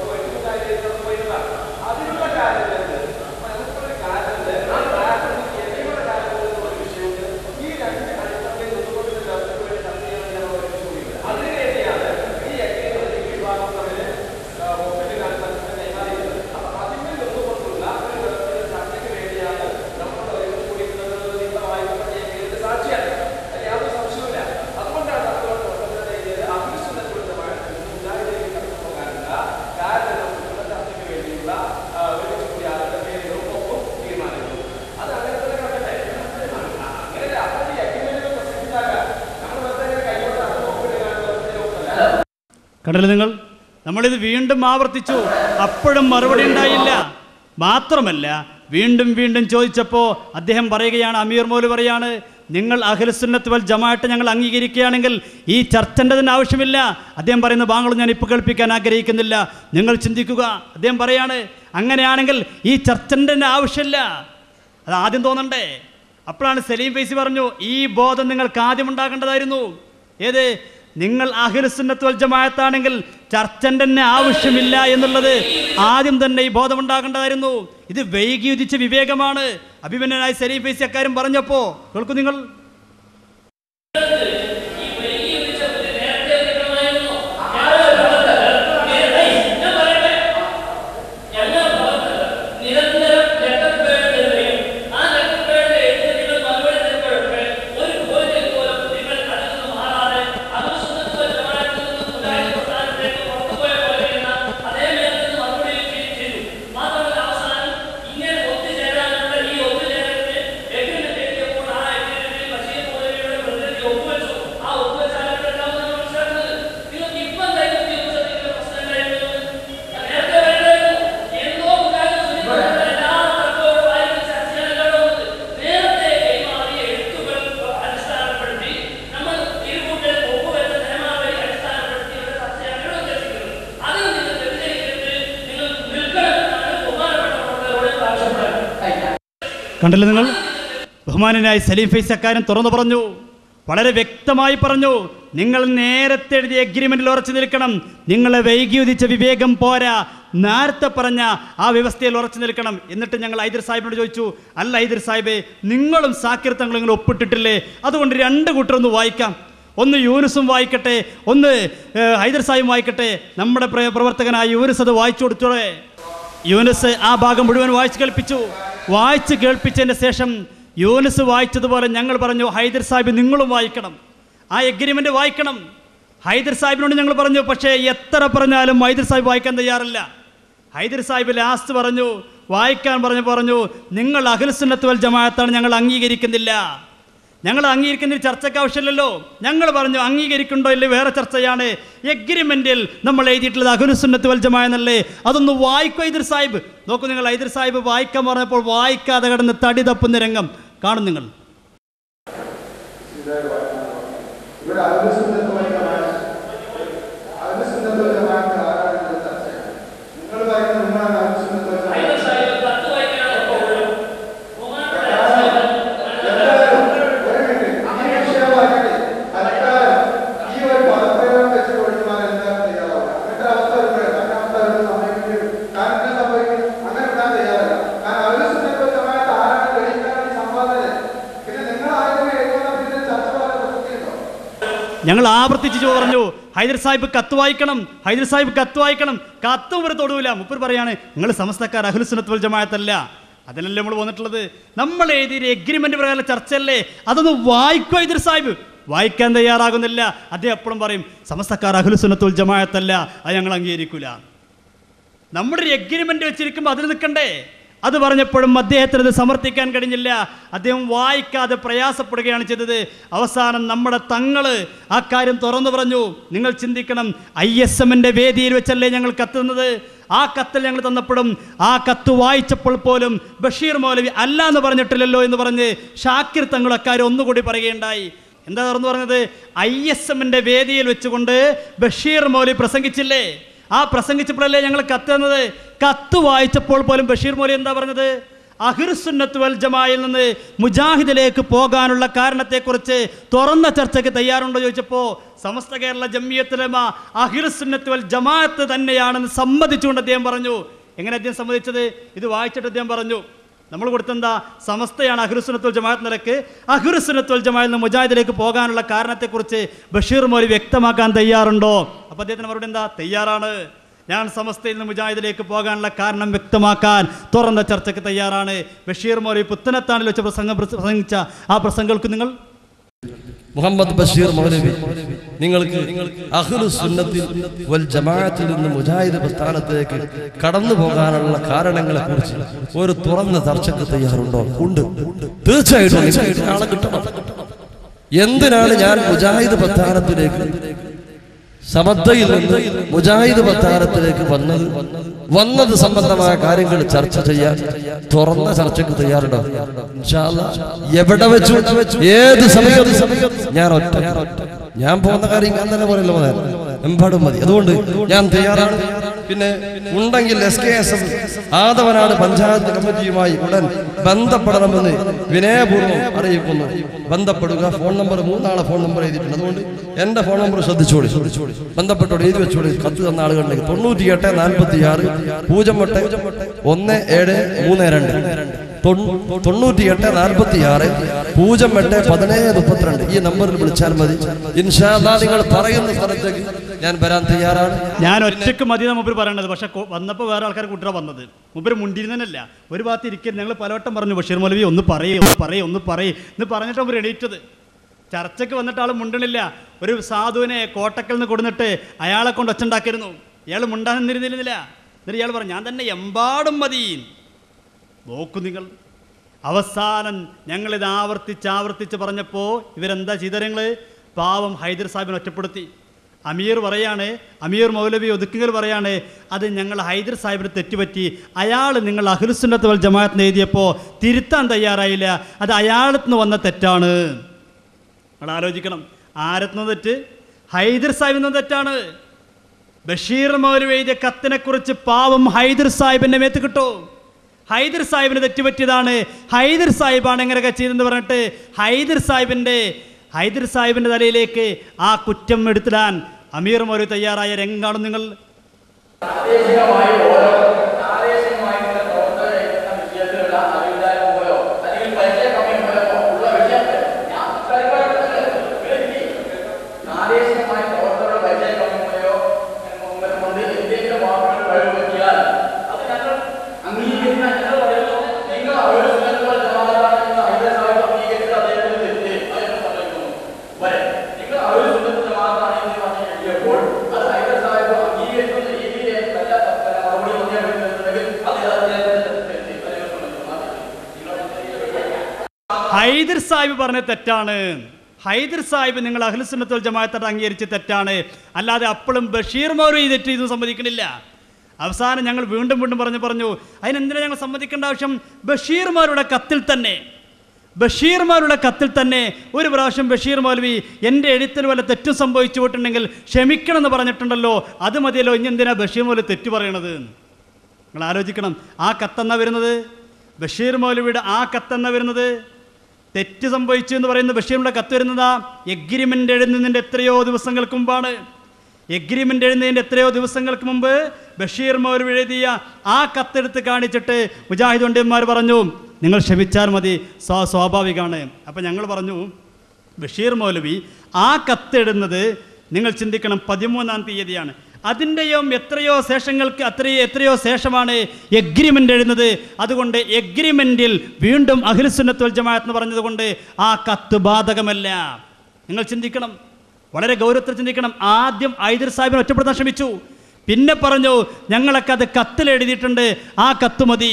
കണ്ടല്ലോ നിങ്ങൾ നമ്മളിത് വീണ്ടും ആവർത്തിച്ചു അപ്പോഴും മറുപടി ഉണ്ടായില്ല മാത്രമല്ല വീണ്ടും വീണ്ടും ചോദിച്ചപ്പോൾ അദ്ദേഹം പറയുകയാണ് അമീർ മോല് പറയാണ് നിങ്ങൾ അഖിലസുന്നത്ത് വൽ ജമാഅത്ത് ഞങ്ങൾ അംഗീകരിക്കുകയാണെങ്കിൽ ഈ ചർച്ചൻ്റെ തന്നെ ആവശ്യമില്ല അദ്ദേഹം പറയുന്ന ബാങ്കളും ഞാൻ ഇപ്പോൾ കേൾപ്പിക്കാൻ ആഗ്രഹിക്കുന്നില്ല നിങ്ങൾ ചിന്തിക്കുക അദ്ദേഹം പറയാണ് അങ്ങനെയാണെങ്കിൽ ഈ ചർച്ചൻ്റെ തന്നെ ആവശ്യമില്ല അത് ആദ്യം തോന്നണ്ടേ അപ്പോഴാണ് സലീം ഫൈസി പറഞ്ഞു ഈ ബോധം നിങ്ങൾക്ക് ആദ്യം ഉണ്ടാകേണ്ടതായിരുന്നു ഏത് നിങ്ങൾ അഖിലസുന്നത്ത് വൽ ജമാഅത്താണെങ്കിൽ ചർച്ചൻ്റെ തന്നെ ആവശ്യമില്ല എന്നുള്ളത് ആദ്യം തന്നെ ഈ ബോധം ഉണ്ടാകേണ്ടതായിരുന്നു ഇത് വൈകി ഉദിച്ച വിവേകമാണ് അഭിമന്യനായ സലീം ഫൈസി അക്കാര്യം പറഞ്ഞപ്പോ കേൾക്കൂ നിങ്ങൾ കണ്ടല്ലോ നിങ്ങൾ ബഹുമാനനായ സലീം ഫൈസ് അക്കാര്യം തുറന്നു പറഞ്ഞു വളരെ വ്യക്തമായി പറഞ്ഞു നിങ്ങൾ നേരത്തെ എഴുതിയ എഗ്രിമെന്റിൽ ഉറച്ചു നിൽക്കണം നിങ്ങളെ വൈകി ഉദിച്ച വിവേകം പോരാ നേരത്തെ പറഞ്ഞ ആ വ്യവസ്ഥയിൽ ഉറച്ചു നിൽക്കണം എന്നിട്ട് ഞങ്ങൾ ഹൈദർ സാഹിബിനോട് ചോദിച്ചു അല്ല ഹൈദർ സാഹിബേ നിങ്ങളും സാക്കിർ തങ്ങളും നിങ്ങൾ ഒപ്പിട്ടിട്ടില്ലേ അതുകൊണ്ട് രണ്ട് കൂട്ടരൊന്ന് വായിക്കാം ഒന്ന് യൂനുസും വായിക്കട്ടെ ഒന്ന് ഏഹ്, ഹൈദർ സാഹിബും വായിക്കട്ടെ നമ്മുടെ പ്ര- പ്രവർത്തകനായ യൂനുസ് അത് വായിച്ചു കൊടുത്തോളെ യൂനസ് ആ ഭാഗം മുഴുവൻ വായിച്ച് കേൾപ്പിച്ചു വായിച്ച് കേൾപ്പിച്ചതിന് ശേഷം യൂനസ് വായിച്ചതുപോലെ ഞങ്ങൾ പറഞ്ഞു ഹൈദർ സാഹിബ് നിങ്ങളും വായിക്കണം ആ എഗ്രിമെൻ്റ് വായിക്കണം ഹൈദർ സാഹിബിനോട് ഞങ്ങൾ പറഞ്ഞു പക്ഷേ എത്ര പറഞ്ഞാലും ഹൈദർ സാഹിബ് വായിക്കാൻ തയ്യാറല്ല ഹൈദർ സാഹിബ് ലാസ്റ്റ് പറഞ്ഞു വായിക്കാൻ പറഞ്ഞു പറഞ്ഞു നിങ്ങൾ അഖിൽസുന്നത്ത് വൽ ജമാഅത്താണ് ഞങ്ങൾ അംഗീകരിക്കുന്നില്ല ഞങ്ങൾ അംഗീകരിക്കുന്ന ചർച്ചയ്ക്ക് ആവശ്യമില്ലല്ലോ ഞങ്ങൾ പറഞ്ഞു അംഗീകരിക്കണ്ടോ ഇല്ലേ വേറെ ചർച്ചയാണ് എഗ്രിമെന്റിൽ നമ്മൾ എഴുതിയിട്ടുള്ളത് അഖുനുസുന്നത്ത് വൽജമായ എന്നല്ലേ അതൊന്ന് വായിക്കോ ഹൈദർ സാഹിബ് നോക്കൂ നിങ്ങൾ ഹൈദർ സാഹിബ് വായിക്കാൻ പറഞ്ഞപ്പോൾ വായിക്കാതെ കിടന്ന് തടി തപ്പുന്ന രംഗം കാണും നിങ്ങൾ ഇവിടെ അവിസുന്നതമായ അവിസുന്നതമായ ആരാണ് ചർച്ച നിങ്ങൾ പറയുന്നത് നിങ്ങളാണ് അവിസുന്നതമായ ഒരു മിനിറ്റ് ഈ വിഷയമാകട്ടെ തൽക്കാലം ഈ ഒരു പദപ്രയോഗം വെച്ച് കൊടുക്കുവാൻ എന്താണ് തയ്യാറാവുക അങ്ങനത്തെ അവസ്ഥ വരുമ്പോഴേ അങ്ങനെ അവസ്ഥ വരുന്ന സമയത്ത് കാരണം സംഭവിക്കും അങ്ങനെ വിടാൻ തയ്യാറല്ല കാരണം അവിസുന്നതമായ ആരാണ് കഴിക്കാനാണ് ഈ സംവാദം പിന്നെ നിങ്ങൾ ആരെങ്കിലും എഴുതുന്ന പിന്നെ ചർച്ച വളരെ പ്രസക്തിയുണ്ടോ ഞങ്ങൾ ആവർത്തിച്ച് പറഞ്ഞു ഹൈദർ സാഹിബ് കത്ത് വായിക്കണം ഹൈദർ സാഹിബ് കത്ത് വായിക്കണം കത്തും ഇവർ തൊടൂല മുപ്പർ പറയാണ് നിങ്ങൾ സമസ്തക്കാർ അഖിൽസുന്നത്ത് വൽ ജമാഅത്തല്ല അതിനല്ലേ നമ്മൾ വന്നിട്ടുള്ളത് നമ്മൾ എഴുതിയ എഗ്രിമെന്റ് പ്രകാരം ചർച്ചയല്ലേ അതൊന്ന് വായിക്കോ ഹൈദർ സാഹിബ് വായിക്കാൻ തയ്യാറാകുന്നില്ല അദ്ദേഹം എപ്പോഴും പറയും സമസ്തക്കാർ അഖിൽസുന്നത്ത് വൽ ജമാഅത്തല്ല അത് ഞങ്ങൾ അംഗീകരിക്കൂല നമ്മുടെ ഒരു എഗ്രിമെന്റ് വെച്ചിരിക്കുമ്പോൾ അതിൽ നിൽക്കണ്ടേ അത് പറഞ്ഞപ്പോഴും അദ്ദേഹത്തിന് അത് സമർത്ഥിക്കാൻ കഴിഞ്ഞില്ല അദ്ദേഹം വായിക്കാതെ പ്രയാസപ്പെടുകയാണ് ചെയ്തത് അവസാനം നമ്മുടെ തങ്ങള് ആ കാര്യം തുറന്നു പറഞ്ഞു നിങ്ങൾ ചിന്തിക്കണം ഐ എസ് എമ്മിൻ്റെ വേദിയിൽ വെച്ചല്ലേ ഞങ്ങൾ കത്തുന്നത് ആ കത്തിൽ ഞങ്ങൾ തന്നപ്പോഴും ആ കത്ത് വായിച്ചപ്പോൾ പോലും ബഷീർ മൗലവി അല്ല എന്ന് പറഞ്ഞിട്ടില്ലല്ലോ എന്ന് പറഞ്ഞ് ഷാക്കിർ തങ്ങൾ അക്കാര്യം ഒന്നുകൂടി പറയുകയുണ്ടായി എന്താ തുറന്നു പറഞ്ഞത് ഐ എസ് എമ്മിൻ്റെ വേദിയിൽ വെച്ചുകൊണ്ട് ബഷീർ മൗലവി പ്രസംഗിച്ചില്ലേ ആ പ്രസംഗിച്ചപ്പോഴല്ലേ ഞങ്ങൾ കത്ത് തന്നത് കത്ത് വായിച്ചപ്പോൾ പോലും ബഷീർ മോലി എന്താ പറഞ്ഞത് അഹിർസുന്നത്ത് വൽ ജമായിൽ നിന്ന് മുജാഹിദിലേക്ക് പോകാനുള്ള കാരണത്തെക്കുറിച്ച് തുറന്ന ചർച്ചയ്ക്ക് തയ്യാറുണ്ടോ ചോദിച്ചപ്പോൾ സമസ്ത കേരള ജമ്മിയത്തുലമ അഹിർസുന്നത്ത് വൽ ജമാഅത്ത് തന്നെയാണെന്ന് സമ്മതിച്ചുകൊണ്ട് അദ്ദേഹം പറഞ്ഞു എങ്ങനെ അദ്ദേഹം സമ്മതിച്ചത് ഇത് വായിച്ചിട്ട് അദ്ദേഹം പറഞ്ഞു നമ്മൾ കൊടുത്തെന്താ സമസ്തയാണ് അഹ്റുസുനത്തുൽ ജമാഅത്ത് നിലക്ക് അഹ്റുസുനത്തുൽ ജമാഅത്തിൽ നിന്ന് മുജാഹിദിലേക്ക് പോകാനുള്ള കാരണത്തെക്കുറിച്ച് ബഷീർ മോലി വ്യക്തമാക്കാൻ തയ്യാറുണ്ടോ അപ്പോൾ അദ്ദേഹത്തിന് മറുപടി എന്താ തയ്യാറാണ് ഞാൻ സമസ്തയിൽ നിന്ന് മുജാഹിദിലേക്ക് പോകാനുള്ള കാരണം വ്യക്തമാക്കാൻ തുറന്ന ചർച്ചയ്ക്ക് തയ്യാറാണ് ബഷീർ മോലി പുത്തനത്താണിൽ വെച്ച് പ്രസംഗം പ്രസംഗിച്ച ആ പ്രസംഗങ്ങൾക്ക് നിങ്ങൾ മുഹമ്മദ് ബഷീർ മൗലവി നിങ്ങൾക്ക് അഹ്ലു സുന്നത്തിൽ വൽ ജമാഅത്തിൽ നിന്ന് മുജാഹിദ് പ്രസ്ഥാനത്തേക്ക് കടന്നു പോകാനുള്ള കാരണങ്ങളെ കുറിച്ച് ഒരു തുറന്ന ചർച്ചയ്ക്ക് തയ്യാറുണ്ടോ ഉണ്ട് തീർച്ചയായിട്ടും നിങ്ങൾക്ക് ആളെ കിട്ടണം എന്തിനാണ് ഞാൻ മുജാഹിദ് പ്രസ്ഥാനത്തിലേക്ക് സമത്തയിൽ നിന്ന് മുജാഹിദ് പ്രസ്ഥാനത്തിലേക്ക് വന്നത് വന്നത് സംബന്ധമായ കാര്യങ്ങൾ ചർച്ച ചെയ്യാൻ തുറന്ന ചർച്ചയ്ക്ക് തയ്യാറുണ്ടോ ഇൻഷാ അല്ലാ. എവിടെ വെച്ചു ഏത് സമയത്ത് ഞാൻ ഒറ്റ ഞാൻ പോകുന്ന കാര്യം ഞാൻ തന്നെ പറയല്ലോ മോനെ. എമ്പാടും മതി അതുകൊണ്ട് ഞാൻ തയ്യാറാണ് പിന്നെ ഉണ്ടെങ്കിൽ S K S F Athavanad panchayat കമ്മിറ്റിയുമായി ഉടൻ ബന്ധപ്പെടണമെന്ന് വിനയപൂർവ്വം അറിയിക്കുന്നു ബന്ധപ്പെടുക ഫോൺ നമ്പർ മൂന്നാളെ ഫോൺ നമ്പർ എഴുതിയിട്ടുണ്ട് അതുകൊണ്ട് എന്റെ ഫോൺ നമ്പർ ശ്രദ്ധിച്ചോളി ബന്ധപ്പെട്ടോളി എഴുതി വെച്ചോളി കത്ത് തന്ന ആളുകളിലേക്ക് തൊണ്ണൂറ്റി എട്ട് നാൽപ്പത്തി ആറ് പൂജ്യം എട്ട് ഒന്ന് ഏഴ് മൂന്ന് രണ്ട് തൊണ്ണൂ- തൊണ്ണൂറ്റി എട്ട് നാൽപ്പത്തി ആറ് പൂജ്യം എട്ട് പതിനേഴ് മുപ്പത്തിരണ്ട് ഈ നമ്പറിൽ വിളിച്ചാൽ മതി ഇൻഷാ അല്ലാ നിങ്ങൾ പറയുന്ന സ്ഥലത്തേക്ക് ഞാൻ വരാൻ തയ്യാറാണ് ഞാൻ ഒറ്റയ്ക്ക് മതി മുമ്പിൽ പറയണത് പക്ഷെ കൊ- വന്നപ്പോൾ വേറെ ആൾക്കാർ കൂട്ടിയാണ് വന്നത് മുമ്പിൽ മുണ്ടിരുന്നതല്ല ഒരു ഭാഗത്ത് ഇരിക്കരുത് ഞങ്ങൾ പലവട്ടം പറഞ്ഞു ബഷീർ മൗലവി ഒന്ന് പറയേ ഒന്ന് പറയേ ഒന്ന് പറയേ എന്ന് പറഞ്ഞിട്ട് മുമ്പ് എണീറ്റത് ചർച്ചയ്ക്ക് വന്നിട്ട് ആൾ മുണ്ടണില്ല ഒരു സാധുവിനെ കോട്ടക്കൽ നിന്ന് കൊടുന്നിട്ട് അയാളെ കൊണ്ട് ഒച്ചുണ്ടാക്കിയിരുന്നു ഇയാൾ മുണ്ടാൻ നിന്നിരുന്നില്ല എന്നിട്ട് ഇയാൾ പറഞ്ഞു ഞാൻ തന്നെ എമ്പാടും മതി നോക്കൂ നിങ്ങൾ അവസാനം ഞങ്ങളിത് ആവർത്തിച്ച് ആവർത്തിച്ച് പറഞ്ഞപ്പോൾ ഇവരെന്താ ചെയ്ത നിങ്ങൾ പാവം ഹൈദർ സാഹിബിനെ ഒറ്റപ്പെടുത്തി അമീർ പറയാണ് അമീർ മൗലവി ഒതുക്കുകൾ പറയാണ് അത് ഞങ്ങൾ ഹൈദർ സാഹിബിന് തെറ്റുപറ്റി അയാൾ നിങ്ങൾ അഖിലുസുന്നത്ത് വൽ ജമാഅത്തിന് എഴുതിയപ്പോൾ തിരുത്താൻ തയ്യാറായില്ല അത് അയാളത്ത് നിന്ന് വന്ന തെറ്റാണ് നിങ്ങൾ ആലോചിക്കണം ആരത്തുനിന്ന് തെറ്റ് ഹൈദർ സാഹിബിൽ നിന്ന് തെറ്റാണ് ബഷീർ മൗലവി എഴുതിയ കത്തിനെ കുറിച്ച് പാവം ഹൈദർ സാഹിബിന്റെ മേത്ത് കിട്ടൂ ഹൈദർ സാഹിബിന് തെറ്റുപറ്റിയതാണ് ഹൈദർ സാഹിബാണ് എങ്ങനെയൊക്കെ ചെയ്തെന്ന് പറഞ്ഞിട്ട് ഹൈദർ സാഹിബിന്റെ ഹൈദർ സാഹിബിന്റെ തലയിലേക്ക് ആ കുറ്റം എടുത്തിടാൻ അമീർ മൗലവി തയ്യാറായ രംഗാണ് നിങ്ങൾ പ്രാദേശികമായി ഓരോ പ്രാദേശികമായിട്ടുള്ള പ്രവർത്തകർ എഴുതുന്ന വിഷയത്തിലുള്ള അറിവില്ലായ്മ പോയോ അല്ലെങ്കിൽ പരിചയക്കമ്മി പോയോ ഉള്ള വിഷയത്തിൽ ഞാൻ പരിപാടിക്കുന്നത് പ്രാദേശികമായി പ്രവർത്തകരുടെ പരിചയക്കമ്മി പോയോ കൊണ്ട് എന്തെങ്കിലും വാക്കുകൾ കഴിവ് പറ്റിയാൽ അത് ഞങ്ങൾ അംഗീകരിക്കുന്ന ഞങ്ങൾ പറയുന്നു നിങ്ങൾ അവരുടെ സുഖങ്ങൾ ജമാഅത്താണെന്ന് ഹൈദർ സാഹിബ് അംഗീകരിച്ച് അദ്ദേഹത്തിന് തെറ്റ് അദ്ദേഹം സമ്മതിക്കുന്നു വരെ നിങ്ങൾ അവരുടെ സുഖത്ത് ജമാഅത്താണ് എന്ന് പറഞ്ഞ് എഴുതിയപ്പോൾ അത് ഹൈദർ സാഹിബ് അംഗീകരിക്കുന്ന രീതിയിൽ നല്ല മറുപടി പറഞ്ഞാൽ പറ്റുന്നുണ്ടെങ്കിൽ അത് അദ്ദേഹത്തിന് തെറ്റ് അദ്ദേഹം സമ്മതിക്കുന്നു ഹൈദർ സാഹിബ് പറഞ്ഞ തെറ്റാണ് ഹൈദർ സാഹിബ് നിങ്ങൾ അഖിൽസുന്നത്തുൽ ജമാഅത്തോട് അംഗീകരിച്ച് തെറ്റാണ് അല്ലാതെ അപ്പോഴും ബഷീർ മൗലവി തെറ്റ് ഇതും സമ്മതിക്കണില്ല അവസാനം ഞങ്ങൾ വീണ്ടും വീണ്ടും പറഞ്ഞു പറഞ്ഞു അതിനെന്തിനാ ഞങ്ങൾ സമ്മതിക്കേണ്ട ആവശ്യം ബഷീർമാരുടെ കത്തിൽ തന്നെ ബഷീർമാരുടെ കത്തിൽ തന്നെ ഒരു പ്രാവശ്യം ബഷീർ മൗലവി എൻ്റെ എഴുത്തിന് വല്ല തെറ്റും സംഭവിച്ചു പോയിട്ടുണ്ടെങ്കിൽ ക്ഷമിക്കണം എന്ന് പറഞ്ഞിട്ടുണ്ടല്ലോ അത് മതിയല്ലോ ഇനി എന്തിനാ ബഷീർ മൗലവി തെറ്റ് പറയണത് നിങ്ങൾ ആലോചിക്കണം ആ കത്തെന്നാ വരുന്നത് ബഷീർ മൗലവിയുടെ ആ കത്തെന്നാ വരുന്നത് തെറ്റ് സംഭവിച്ചു എന്ന് പറയുന്ന ബഷീറിൻ്റെ കത്ത് വരുന്നതാ എഗ്രിമെൻ്റ് എഴുതുന്നതിൻ്റെ എത്രയോ ദിവസങ്ങൾക്ക് മുമ്പാണ് എഗ്രിമെൻ്റ് എഴുതുന്നതിൻ്റെ എത്രയോ ദിവസങ്ങൾക്ക് മുമ്പ് ബഷീർ മൗലവി എഴുതിയ ആ കത്തെടുത്ത് കാണിച്ചിട്ട് മുജാഹിദ് പണ്ഡിതന്മാർ പറഞ്ഞു നിങ്ങൾ ക്ഷമിച്ചാൽ മതി സ്വാ സ്വാഭാവികമാണ് അപ്പം ഞങ്ങൾ പറഞ്ഞു ബഷീർ മൗലവി ആ കത്തിടുന്നത് നിങ്ങൾ ചിന്തിക്കണം പതിമൂന്നാം തീയതിയാണ് അതിൻ്റെയും എത്രയോ ശേഷങ്ങൾക്ക് അത്രയോ എത്രയോ ശേഷമാണ് എഗ്രിമെൻ്റ് എഴുതുന്നത് അതുകൊണ്ട് എഗ്രിമെൻറ്റിൽ വീണ്ടും അഖിൽസുന്നത്തുൽ ജമാഅത്ത് എന്ന് പറഞ്ഞതുകൊണ്ട് ആ കത്ത് ബാധകമല്ല നിങ്ങൾ ചിന്തിക്കണം വളരെ ഗൗരവത്തിൽ ചിന്തിക്കണം ആദ്യം ഐദർ സാഹിബിനെ ഒറ്റപ്പെടുത്താൻ ശ്രമിച്ചു പിന്നെ പറഞ്ഞു ഞങ്ങളൊക്കെ അത് കത്തിൽ എഴുതിയിട്ടുണ്ട് ആ കത്ത് മതി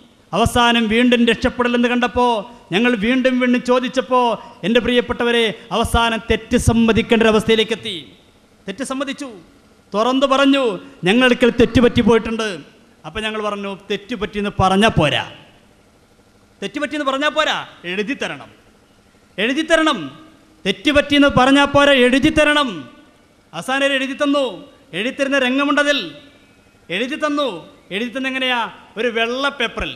അവസാനം വീണ്ടും രക്ഷപ്പെടലെന്ന് കണ്ടപ്പോൾ ഞങ്ങൾ വീണ്ടും വീണ്ടും ചോദിച്ചപ്പോൾ എൻ്റെ പ്രിയപ്പെട്ടവരെ അവസാനം തെറ്റ് സമ്മതിക്കേണ്ട ഒരു അവസ്ഥയിലേക്ക് എത്തി തെറ്റ് സമ്മതിച്ചു തുറന്നു പറഞ്ഞു ഞങ്ങൾക്ക് തെറ്റുപറ്റി പോയിട്ടുണ്ട് അപ്പം ഞങ്ങൾ പറഞ്ഞു തെറ്റുപറ്റിയെന്ന് പറഞ്ഞാൽ പോരാ തെറ്റുപറ്റിയെന്ന് പറഞ്ഞാൽ പോരാ എഴുതി തരണം എഴുതി തരണം തെറ്റുപറ്റിയെന്ന് പറഞ്ഞാൽ പോരാ എഴുതി തരണം അവസാനം എഴുതി തന്നു എഴുതി തരുന്ന രംഗമുണ്ടതിൽ എഴുതി തന്നു എഴുതി തന്നെ എങ്ങനെയാ ഒരു വെള്ള പേപ്പറിൽ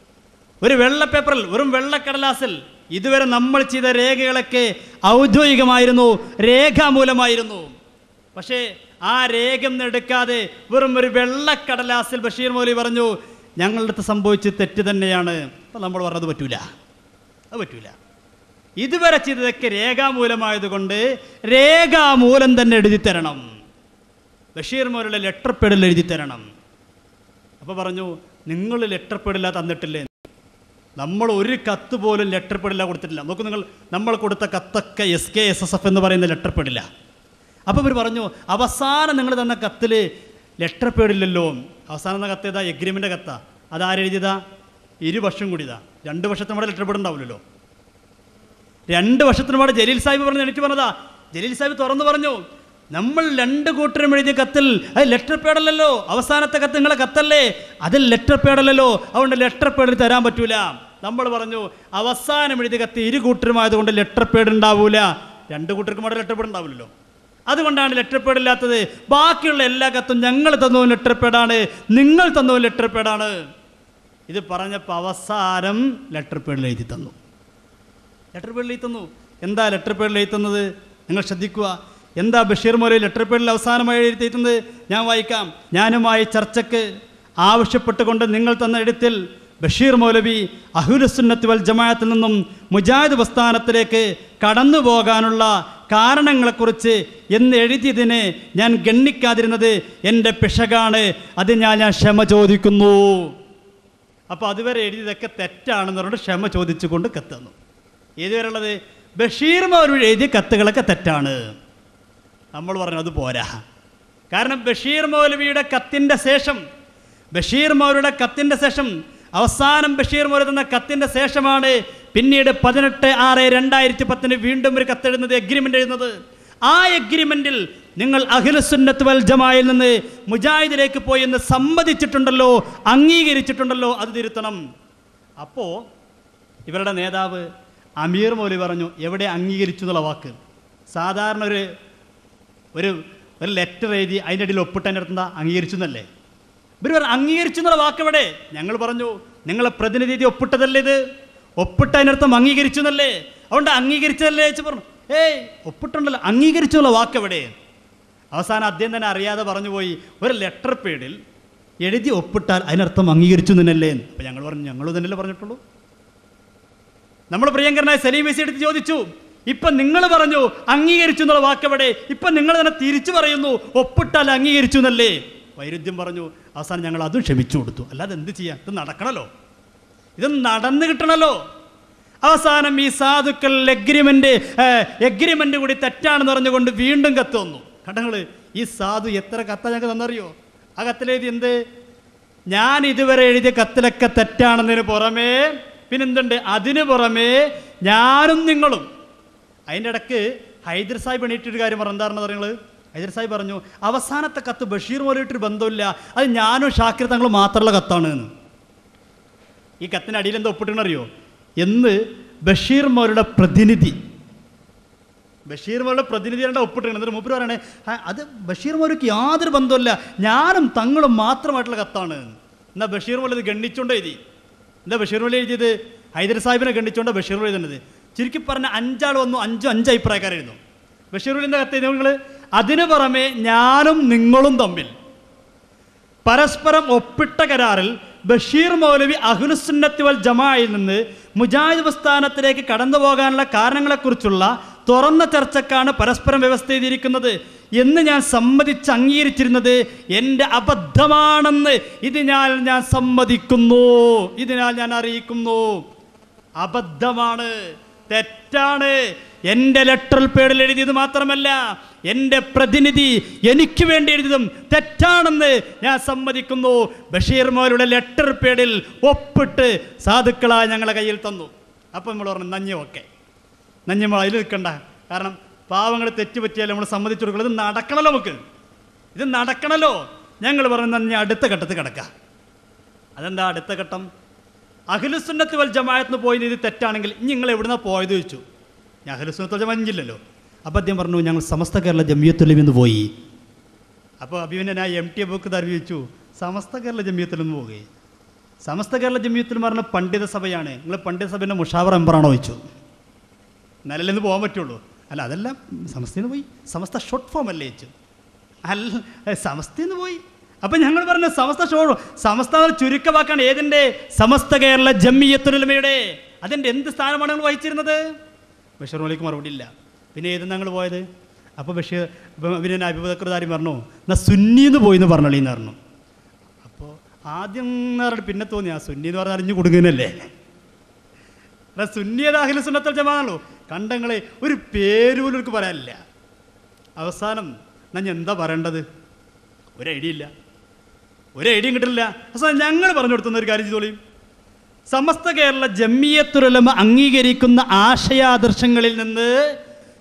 ഒരു വെള്ള പേപ്പറിൽ വെറും വെള്ളക്കടലാസിൽ ഇതുവരെ നമ്മൾ ചെയ്ത രേഖകളൊക്കെ ഔദ്യോഗികമായിരുന്നു രേഖാമൂലമായിരുന്നു പക്ഷേ ആ രേഖ ഒന്നും എടുക്കാതെ വെറും ഒരു വെള്ളക്കടലാസിൽ ബഷീർ മൗലി പറഞ്ഞു ഞങ്ങളുടെ അടുത്ത് സംഭവിച്ച് തെറ്റ് തന്നെയാണ് അപ്പം നമ്മൾ പറഞ്ഞത് പറ്റൂല അത് പറ്റൂല ഇതുവരെ ചെയ്തതൊക്കെ രേഖാമൂലമായതുകൊണ്ട് രേഖാമൂലം തന്നെ എഴുതി തരണം ബഷീർ മൗലിയുടെ ലെറ്റർ പേഡിൽ എഴുതി തരണം അപ്പോൾ പറഞ്ഞു നിങ്ങൾ ലെറ്റർ പേഡില്ല തന്നിട്ടില്ലേ നമ്മൾ ഒരു കത്ത് പോലും ലെറ്റർ പേഡില്ല കൊടുത്തിട്ടില്ല നോക്കൂ നിങ്ങൾ നമ്മൾ കൊടുത്ത കത്തൊക്കെ S K S S F എന്ന് പറയുന്ന ലെറ്റർ പേഡില്ല അപ്പോൾ ഇവർ പറഞ്ഞു അവസാനം നിങ്ങൾ തന്ന കത്തിൽ ലെറ്റർ പേഡില്ലല്ലോ അവസാനം തന്ന കത്ത് ഏതാ എഗ്രിമെൻ്റ് കത്താ അതാരെഴുതിയതാ ഇരു വർഷം കൂടിയതാ രണ്ട് വർഷത്തിന് നമ്മുടെ ലെറ്റർ പേഡ് ഉണ്ടാവില്ലല്ലോ രണ്ട് വർഷത്തിന് പാടെ ജലീൽ സാഹിബ് പറഞ്ഞ് എനിക്ക് പറഞ്ഞതാ ജലീൽ സാഹിബ് തുറന്നു പറഞ്ഞു നമ്മൾ രണ്ട് കൂട്ടരും എഴുതിയ കത്തിൽ അത് ലെറ്റർ പേഡല്ലല്ലോ അവസാനത്തെ കത്ത് നിങ്ങളെ കത്തല്ലേ അതിൽ ലെറ്റർ പേഡല്ലല്ലോ അതുകൊണ്ട് ലെറ്റർ പേഡിൽ തരാൻ പറ്റൂല നമ്മൾ പറഞ്ഞു അവസാനം എഴുതിയ കത്ത് ഇരു കൂട്ടരുമായതുകൊണ്ട് ലെറ്റർ പേഡ് ഉണ്ടാവൂല രണ്ട് കൂട്ടർക്കും അവിടെ ലെറ്റർ പേഡ് ഉണ്ടാവില്ലല്ലോ അതുകൊണ്ടാണ് ലെറ്റർ പേഡ് ഇല്ലാത്തത് ബാക്കിയുള്ള എല്ലാ കത്തും ഞങ്ങൾ തന്നതും ലെറ്റർ പേഡാണ് നിങ്ങൾ തന്നതും ലെറ്റർ പേഡാണ് ഇത് പറഞ്ഞപ്പോൾ അവസാനം ലെറ്റർ പേഡിൽ എഴുതി തന്നു ലെറ്റർ പേഡിൽ എഴുതി തന്നു എന്താ ലെറ്റർ പേഡിൽ എഴുതി തന്നത് നിങ്ങൾ ശ്രദ്ധിക്കുക എന്താ ബഷീർ മൗലവി ലെറ്റർ പേഡിൽ അവസാനമായി എഴുതി തന്നത് ഞാൻ വായിക്കാം ഞാനുമായി ചർച്ചയ്ക്ക് ആവശ്യപ്പെട്ടുകൊണ്ട് നിങ്ങൾ തന്ന എഴുത്തിൽ ബഷീർ മൗലവി അഹുലുസുന്നത്ത് വൽ ജമാഅത്തിൽ നിന്നും മുജാഹിദ് പ്രസ്ഥാനത്തിലേക്ക് കടന്നു പോകാനുള്ള കാരണങ്ങളെക്കുറിച്ച് എന്ന് എഴുതിയതിനെ ഞാൻ ഗണ്ണിക്കാതിരുന്നത് എൻ്റെ പിശകാണ് അത് ഞാൻ ഞാൻ ക്ഷമ ചോദിക്കുന്നു അപ്പോൾ അതുവരെ എഴുതിയതൊക്കെ തെറ്റാണെന്ന് പറഞ്ഞിട്ട് ക്ഷമ ചോദിച്ചുകൊണ്ട് കത്തുന്നു ഏതുവരെ ഉള്ളത് ബഷീർ മൗലവി എഴുതിയ കത്തുകളൊക്കെ തെറ്റാണ് നമ്മൾ പറഞ്ഞു അത് പോരാ കാരണം ബഷീർ മൗലവിയുടെ കത്തിൻ്റെ ശേഷം ബഷീർ മൗലവിയുടെ കത്തിൻ്റെ ശേഷം അവസാനം ബഷീർ മൗലവി തന്ന കത്തിൻ്റെ ശേഷമാണ് പിന്നീട് പതിനെട്ട് ആറ് രണ്ടായിരത്തി പത്തിന് വീണ്ടും ഒരു കത്തെഴുതുന്നത് എഗ്രിമെൻ്റ് എഴുതുന്നത് ആ എഗ്രിമെൻറ്റിൽ നിങ്ങൾ അഖിലസുന്നത്ത് വൽ ജമായിൽ നിന്ന് മുജാഹിദിലേക്ക് പോയി എന്ന് സമ്മതിച്ചിട്ടുണ്ടല്ലോ അംഗീകരിച്ചിട്ടുണ്ടല്ലോ അത് തിരുത്തണം അപ്പോൾ ഇവരുടെ നേതാവ് അമീർ മൗലി പറഞ്ഞു എവിടെ അംഗീകരിച്ചു എന്നുള്ള വാക്ക് സാധാരണ ഒരു ഒരു ഒരു ലെറ്റർ എഴുതി അതിൻ്റെ ഇടയിൽ ഒപ്പിട്ടതിൻ്റെ അടുത്ത് എന്താ അംഗീകരിച്ചു എന്നല്ലേ ഇവർ പറഞ്ഞു അംഗീകരിച്ചു എന്നുള്ള വാക്ക് എവിടെ ഞങ്ങൾ പറഞ്ഞു നിങ്ങളെ പ്രതിനിധി ഒപ്പിട്ടതല്ലേ ഇത് ഒപ്പിട്ടതിനർത്ഥം അംഗീകരിച്ചു എന്നല്ലേ അതുകൊണ്ട് അംഗീകരിച്ചതല്ലേ വെച്ച് പറഞ്ഞു ഏയ് ഒപ്പിട്ടുണ്ടല്ലോ അംഗീകരിച്ചു എന്നുള്ള വാക്ക് എവിടെ അവസാനം അദ്ദേഹം തന്നെ അറിയാതെ പറഞ്ഞു പോയി ഒരു ലെറ്റർ പേഡിൽ എഴുതി ഒപ്പിട്ടാൽ അതിനർത്ഥം അംഗീകരിച്ചു തന്നെയല്ലേ അപ്പം ഞങ്ങൾ പറഞ്ഞു ഞങ്ങൾ തന്നെയല്ലേ പറഞ്ഞിട്ടുള്ളൂ നമ്മൾ പ്രിയങ്കരനായ സലീം വൈസി എടുത്ത് ചോദിച്ചു ഇപ്പൊ നിങ്ങൾ പറഞ്ഞു അംഗീകരിച്ചു എന്നുള്ള വാക്കെവിടെ ഇപ്പൊ നിങ്ങൾ തന്നെ തിരിച്ചു പറയുന്നു ഒപ്പിട്ടാൽ അംഗീകരിച്ചു എന്നല്ലേ വൈരുദ്ധ്യം പറഞ്ഞു അവസാനം ഞങ്ങൾ അതും ക്ഷമിച്ചു കൊടുത്തു അല്ലാതെ എന്ത് ചെയ്യാം ഇത് നടക്കണല്ലോ ഇത് നടന്നു കിട്ടണല്ലോ അവസാനം ഈ സാധുക്കൾ എഗ്രിമെന്റ് എഗ്രിമെന്റ് കൂടി തെറ്റാണെന്ന് പറഞ്ഞുകൊണ്ട് വീണ്ടും കത്ത് വന്നു കണ്ടങ്ങള് ഈ സാധു എത്ര കത്ത ഞങ്ങൾക്ക് തന്നറിയോ ആ കത്തിലെഴുതി എന്ത് ഞാൻ ഇതുവരെ എഴുതിയ കത്തിലൊക്കെ തെറ്റാണെന്നതിന് പുറമേ പിന്നെന്തുണ്ട് അതിന് പുറമേ ഞാനും നിങ്ങളും അതിൻ്റെ ഇടക്ക് ഹൈദർ സാഹിബ് എണീറ്റൊരു കാര്യം പറഞ്ഞു എന്താണെന്ന് പറയുന്നത് ഹൈദർ സാഹിബ് പറഞ്ഞു അവസാനത്തെ കത്ത് ബഷീർ മോലായിട്ടൊരു ബന്ധമില്ല അത് ഞാനും ഷാക്കിർ തങ്ങൾ മാത്രമുള്ള കത്താണ് എന്ന് ഈ കത്തിന് അടിയിൽ എന്താ ഒപ്പിട്ടെന്നറിയോ എന്ന് ബഷീർ മോരുടെ പ്രതിനിധി ബഷീർ മോരുടെ പ്രതിനിധിയുടെ ഒപ്പിട്ടിട്ടുണ്ട് എന്നിട്ട് മൂപ്പര് പറയണേ "ആ, അത് ബഷീർ മോർക്ക് യാതൊരു ബന്ധമില്ല ഞാനും തങ്ങളും മാത്രമായിട്ടുള്ള കത്താണ് എന്നാ ബഷീർ മോൽ ഇത് ഗണ്ണിച്ചുകൊണ്ട് എഴുതി എന്താ ബഷീർ മോൽ എഴുതിയത് ഹൈദർ സാഹിബിനെ ഗണ്ണിച്ചുകൊണ്ട് ബഷീർ മോൽ എഴുതുന്നത് ചുരുക്കി പറഞ്ഞ അഞ്ചാൾ വന്നു അഞ്ചും അഞ്ച് അഭിപ്രായക്കാരായിരുന്നു ബഷീർ മോലിൻ്റെ കത്ത് എഴുതി നിങ്ങൾ അതിന് പുറമെ ഞാനും നിങ്ങളും തമ്മിൽ പരസ്പരം ഒപ്പിട്ട കരാറിൽ ബഷീർ മൗലവി അഹുലുസുന്നത്തി വൽ ജമായിൽ നിന്ന് മുജാഹിദ് പ്രസ്ഥാനത്തിലേക്ക് കടന്നു പോകാനുള്ള കാരണങ്ങളെക്കുറിച്ചുള്ള തുറന്ന ചർച്ചക്കാണ് പരസ്പരം വ്യവസ്ഥ ചെയ്തിരിക്കുന്നത് എന്ന് ഞാൻ സമ്മതിച്ച് അംഗീകരിച്ചിരുന്നത് എൻ്റെ അബദ്ധമാണെന്ന് ഇതിനാൽ ഞാൻ സമ്മതിക്കുന്നു ഇതിനാൽ ഞാൻ അറിയിക്കുന്നു അബദ്ധമാണ് തെറ്റാണ് എൻ്റെ ലെറ്റർ പേഡിൽ എഴുതിയത് മാത്രമല്ല എൻ്റെ പ്രതിനിധി എനിക്ക് വേണ്ടി എഴുതിയതും തെറ്റാണെന്ന് ഞാൻ സമ്മതിക്കുന്നു ബഷീർ മോരുടെ ലെറ്റർ പേഡിൽ ഒപ്പിട്ട് സാധുക്കളായി ഞങ്ങളെ കയ്യിൽ തന്നു അപ്പം നമ്മൾ പറഞ്ഞു നഞ്ഞു ഓക്കെ നഞ്ഞമ്മൾ അതിൽ നിൽക്കണ്ട കാരണം പാവങ്ങൾ തെറ്റുപറ്റിയാൽ നമ്മൾ സമ്മതിച്ചു കൊടുക്കണം ഇത് നടക്കണമല്ലോ നമുക്ക് ഇത് നടക്കണമല്ലോ ഞങ്ങൾ പറഞ്ഞു നഞ്ഞ അടുത്ത ഘട്ടത്തിൽ കിടക്കാം അതെന്താ അടുത്ത ഘട്ടം അഖിലുസുന്നത്ത് വൽ ജമാഅത്തിന് പോയി ഇത് തെറ്റാണെങ്കിൽ ഇനി നിങ്ങൾ എവിടുന്ന പോയത് ചോദിച്ചു ഞാൻ അഖിലുസുന്നത്ത് വൽ ജമാഅത്ത് ഇല്ലല്ലോ അപ്പോൾ അദ്ദേഹം പറഞ്ഞു ഞങ്ങൾ സമസ്ത കേരള ജമിയത്തുലിൽ നിന്ന് പോയി അപ്പോൾ അഭിമന്യനായ എം ടി ബുക്ക് അറിയിച്ചു സമസ്ത കേരള ജമിയത്തിൽ നിന്ന് പോവുകയും സമസ്ത കേരള ജമിയത്തിൽ പറഞ്ഞ പണ്ഡിത സഭയാണ് നിങ്ങൾ പണ്ഡിത സഭയുടെ മുഷാവർ മെമ്പറാണോ ചോദിച്ചു നിലയിൽ പോകാൻ പറ്റുള്ളൂ അല്ല അതല്ല സമസ്തയിൽ നിന്ന് പോയി സമസ്ത ഷോർട്ട് ഫോം അല്ലേ ചോദിച്ചു അല്ല സമസ്തയിൽ നിന്ന് പോയി അപ്പം ഞങ്ങൾ പറഞ്ഞു സമസ്ത ഷോ സമസ്ത എന്ന ചുരുക്കവാക്കാണ് ഏതിൻ്റെ സമസ്ത കേരള ജമ്മിയത്തുലമയുടെ അതിൻ്റെ എന്ത് സ്ഥാനമാണ് നിങ്ങൾ വഹിച്ചിരുന്നത് ബഷീർ മലിക്ക് മറുപടി ഇല്ല പിന്നെ ഏത് ഞങ്ങൾ പോയത് അപ്പോൾ ബഷീർ പിന്നെ അഭിബദക്രതാരി പറഞ്ഞു എന്നാ സുന്നിന്ന് പോയി എന്ന് പറഞ്ഞളീന്ന് പറഞ്ഞു അപ്പോൾ ആദ്യം എന്ന് പറഞ്ഞിട്ട് പിന്നെ തോന്നി ആ സുന്നി എന്ന് പറഞ്ഞാൽ അറിഞ്ഞു കൊടുക്കുന്നല്ലേ അല്ല സുന്നിയത് അഖില സുന്നത്തൽ ജമാണല്ലോ കണ്ടങ്ങളെ ഒരു പേര് പോലും എനിക്ക് പറയാനില്ല അവസാനം ഞാൻ എന്താ പറയേണ്ടത് ഒരു ഐഡിയ ഇല്ല ഒരു ഐഡിയയും കിട്ടില്ല അവസാനം ഞങ്ങൾ പറഞ്ഞു കൊടുത്തുന്ന ഒരു കാര്യം ചെയ്തോളിയും സമസ്ത കേരള ജമ്മിയത്തുലമ അംഗീകരിക്കുന്ന ആശയാദർശങ്ങളിൽ നിന്ന്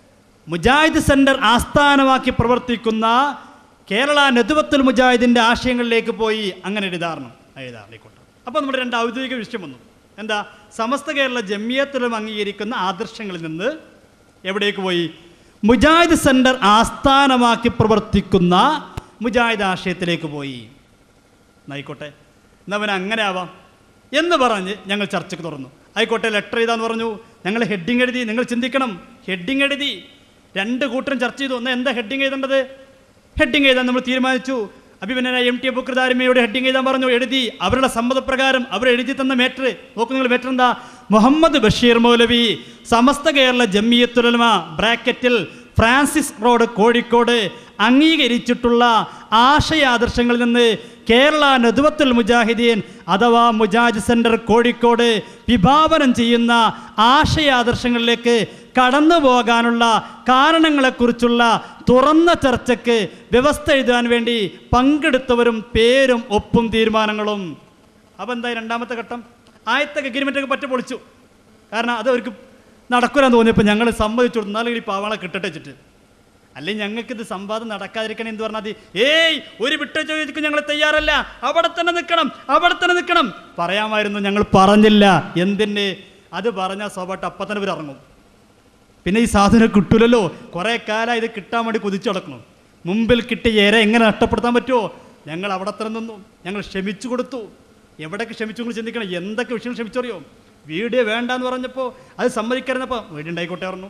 മുജാഹിദ് സെന്റർ ആസ്ഥാനമാക്കി പ്രവർത്തിക്കുന്ന കേരള നെതുവത്തുൽ മുജാഹിദിന്റെ ആശയങ്ങളിലേക്ക് പോയി അങ്ങനെ എഴുതാറുണ്ട് എഴുതാറിലേക്കോട്ടെ അപ്പോൾ നമ്മുടെ രണ്ട് ഔദ്യോഗിക വിഷയം വന്നു എന്താ സമസ്ത കേരള ജമിയത്തിലും അംഗീകരിക്കുന്ന ആദർശങ്ങളിൽ നിന്ന് എവിടേക്ക് പോയി മുജാഹിദ് സെന്റർ ആസ്ഥാനമാക്കി പ്രവർത്തിക്കുന്ന മുജാഹിദ് ആശയത്തിലേക്ക് പോയി എന്നായിക്കോട്ടെ എന്നവൻ അങ്ങനെ ആവാം എന്ന് പറഞ്ഞ് ഞങ്ങൾ ചർച്ചയ്ക്ക് തുറന്നു ആയിക്കോട്ടെ ലെറ്റർ എഴുതാന്ന് പറഞ്ഞു ഞങ്ങൾ ഹെഡിങ് എഴുതി നിങ്ങൾ ചിന്തിക്കണം ഹെഡിങ് എഴുതി രണ്ട് കൂട്ടരും ചർച്ച ചെയ്തു ഒന്ന് എന്താ ഹെഡിങ് എഴുതേണ്ടത് ഹെഡിങ് എഴുതാൻ നമ്മൾ തീരുമാനിച്ചു അഭിമന്യനായ എം ടി ബുക്രദാരിമയോട് ഹെഡിങ് എഴുതാൻ പറഞ്ഞു എഴുതി അവരുടെ സമ്മതപ്രകാരം അവർ എഴുതി തന്ന മേറ്റർ നോക്കൂ നിങ്ങൾ മേറ്റർ എന്താ മുഹമ്മദ് ബഷീർ മൗലവി സമസ്ത കേരള ജമ്മിയത്തുലമ ബ്രാക്കറ്റിൽ ഫ്രാൻസിസ് റോഡ് കോഴിക്കോട് അംഗീകരിച്ചിട്ടുള്ള ആശയാദർശങ്ങളിൽ നിന്ന് കേരള നദുവത്തുൽ മുജാഹിദീൻ അഥവാ മുജാഹിദ് സെന്റർ കോഴിക്കോട് വിഭാവനം ചെയ്യുന്ന ആശയാദർശങ്ങളിലേക്ക് കടന്നു പോകാനുള്ള കാരണങ്ങളെക്കുറിച്ചുള്ള തുറന്ന ചർച്ചയ്ക്ക് വ്യവസ്ഥ എഴുതാൻ വേണ്ടി പങ്കെടുത്തവരും പേരും ഒപ്പും തീരുമാനങ്ങളും അപ്പം എന്തായി രണ്ടാമത്തെ ഘട്ടം ആദ്യത്തെ അഗ്രിമെൻ്റൊക്കെ പറ്റ പൊളിച്ചു കാരണം അത് അവർക്ക് നടക്കൂലെന്ന് തോന്നിയപ്പോൾ ഞങ്ങൾ സമ്മതിച്ചു കൊടുത്തു എന്നാലും ഈ പാവളെ കിട്ടട്ടെ വെച്ചിട്ട് അല്ലെങ്കിൽ ഞങ്ങൾക്ക് ഇത് സംവാദം നടക്കാതിരിക്കണം എന്ന് പറഞ്ഞാൽ മതി ഏയ് ഒരു വിട്ട ചോദിക്കും ഞങ്ങൾ തയ്യാറല്ല അവിടെ തന്നെ നിൽക്കണം അവിടെ തന്നെ നിൽക്കണം പറയാമായിരുന്നു ഞങ്ങൾ പറഞ്ഞില്ല എന്തിന് അത് പറഞ്ഞാൽ സ്വാഭാവിക അപ്പം തന്നെ ഇവർ ഇറങ്ങും പിന്നെ ഈ സാധനം കിട്ടൂലല്ലോ കുറേ കാലം ഇത് കിട്ടാൻ വേണ്ടി കുതിച്ചു നടക്കണം മുമ്പിൽ കിട്ടിയ ഏറെ എങ്ങനെ നഷ്ടപ്പെടുത്താൻ പറ്റുമോ ഞങ്ങൾ അവിടെ തന്നെ നിന്നു ഞങ്ങൾ ക്ഷമിച്ചു കൊടുത്തു എവിടെയൊക്കെ ക്ഷമിച്ചു നിങ്ങൾ ചിന്തിക്കണം എന്തൊക്കെ വിഷയം ക്ഷമിച്ചറിയോ വീഡിയോ വേണ്ടാന്ന് പറഞ്ഞപ്പോൾ അത് സമ്മതിക്കരുന്നപ്പോൾ വീഡിയോ ഉണ്ടായിക്കോട്ടെ പറഞ്ഞു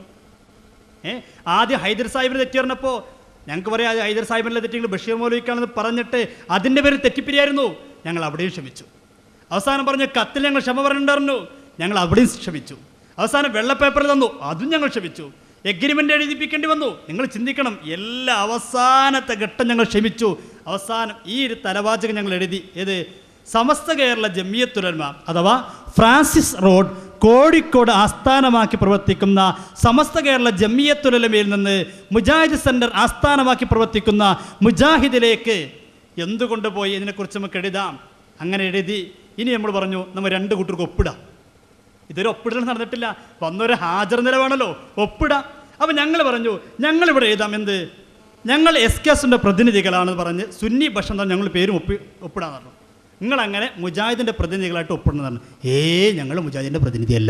ഏ ആദ്യം ഹൈദർ സാഹിബിന് തെറ്റി പറഞ്ഞപ്പോൾ ഞങ്ങൾക്ക് പറയാം അത് ഹൈദർ സാഹിബിൻ്റെ തെറ്റിങ്ങൾ ബഷീർ മൗലവിക്കാണെന്ന് പറഞ്ഞിട്ട് അതിൻ്റെ പേരിൽ തെറ്റിപ്പിരിയായിരുന്നു ഞങ്ങൾ അവിടെയും ക്ഷമിച്ചു അവസാനം പറഞ്ഞ കത്തിൽ ഞങ്ങൾ ക്ഷമ പറഞ്ഞിട്ടുണ്ടായിരുന്നു ഞങ്ങൾ അവിടെയും ക്ഷമിച്ചു അവസാനം വെള്ള പേപ്പർ തന്നു അതും ഞങ്ങൾ ക്ഷമിച്ചു എഗ്രിമെൻ്റ് എഴുതിപ്പിക്കേണ്ടി വന്നു നിങ്ങൾ ചിന്തിക്കണം എല്ലാ അവസാനത്തെ ഘട്ടം ഞങ്ങൾ ക്ഷമിച്ചു അവസാനം ഈ ഒരു തലവാചകം ഞങ്ങൾ എഴുതി ഏത് സമസ്ത കേരള ജമിയത്തുലന്മ അഥവാ ഫ്രാൻസിസ് റോഡ് കോഴിക്കോട് ആസ്ഥാനമാക്കി പ്രവർത്തിക്കുന്ന സമസ്ത കേരള ജമിയത്തുലമയിൽ നിന്ന് മുജാഹിദ് സെന്റർ ആസ്ഥാനമാക്കി പ്രവർത്തിക്കുന്ന മുജാഹിദിലേക്ക് എന്തുകൊണ്ട് പോയി ഇതിനെക്കുറിച്ച് നമുക്ക് എഴുതാം അങ്ങനെ എഴുതി ഇനി നമ്മൾ പറഞ്ഞു നമ്മൾ രണ്ട് കൂട്ടർക്ക് ഒപ്പിടാം ഇതൊരു ഒപ്പിടൽ നടന്നിട്ടില്ല വന്നൊരു ഹാജർ നില വേണമല്ലോ ഒപ്പിടാം അപ്പം ഞങ്ങൾ പറഞ്ഞു ഞങ്ങളിവിടെ എഴുതാം എന്ത് ഞങ്ങൾ എസ് കെ എസിൻ്റെ പ്രതിനിധികളാണെന്ന് പറഞ്ഞ് സുന്നി ഭക്ഷണം ഞങ്ങൾ പേരും ഒപ്പി ഒപ്പിടാന്ന് പറഞ്ഞു നിങ്ങളങ്ങനെ മുജാഹിദിൻ്റെ പ്രതിനിധികളായിട്ട് ഒപ്പിടുന്നതാണ് ഏ ഞങ്ങൾ മുജാഹിദിൻ്റെ പ്രതിനിധിയല്ല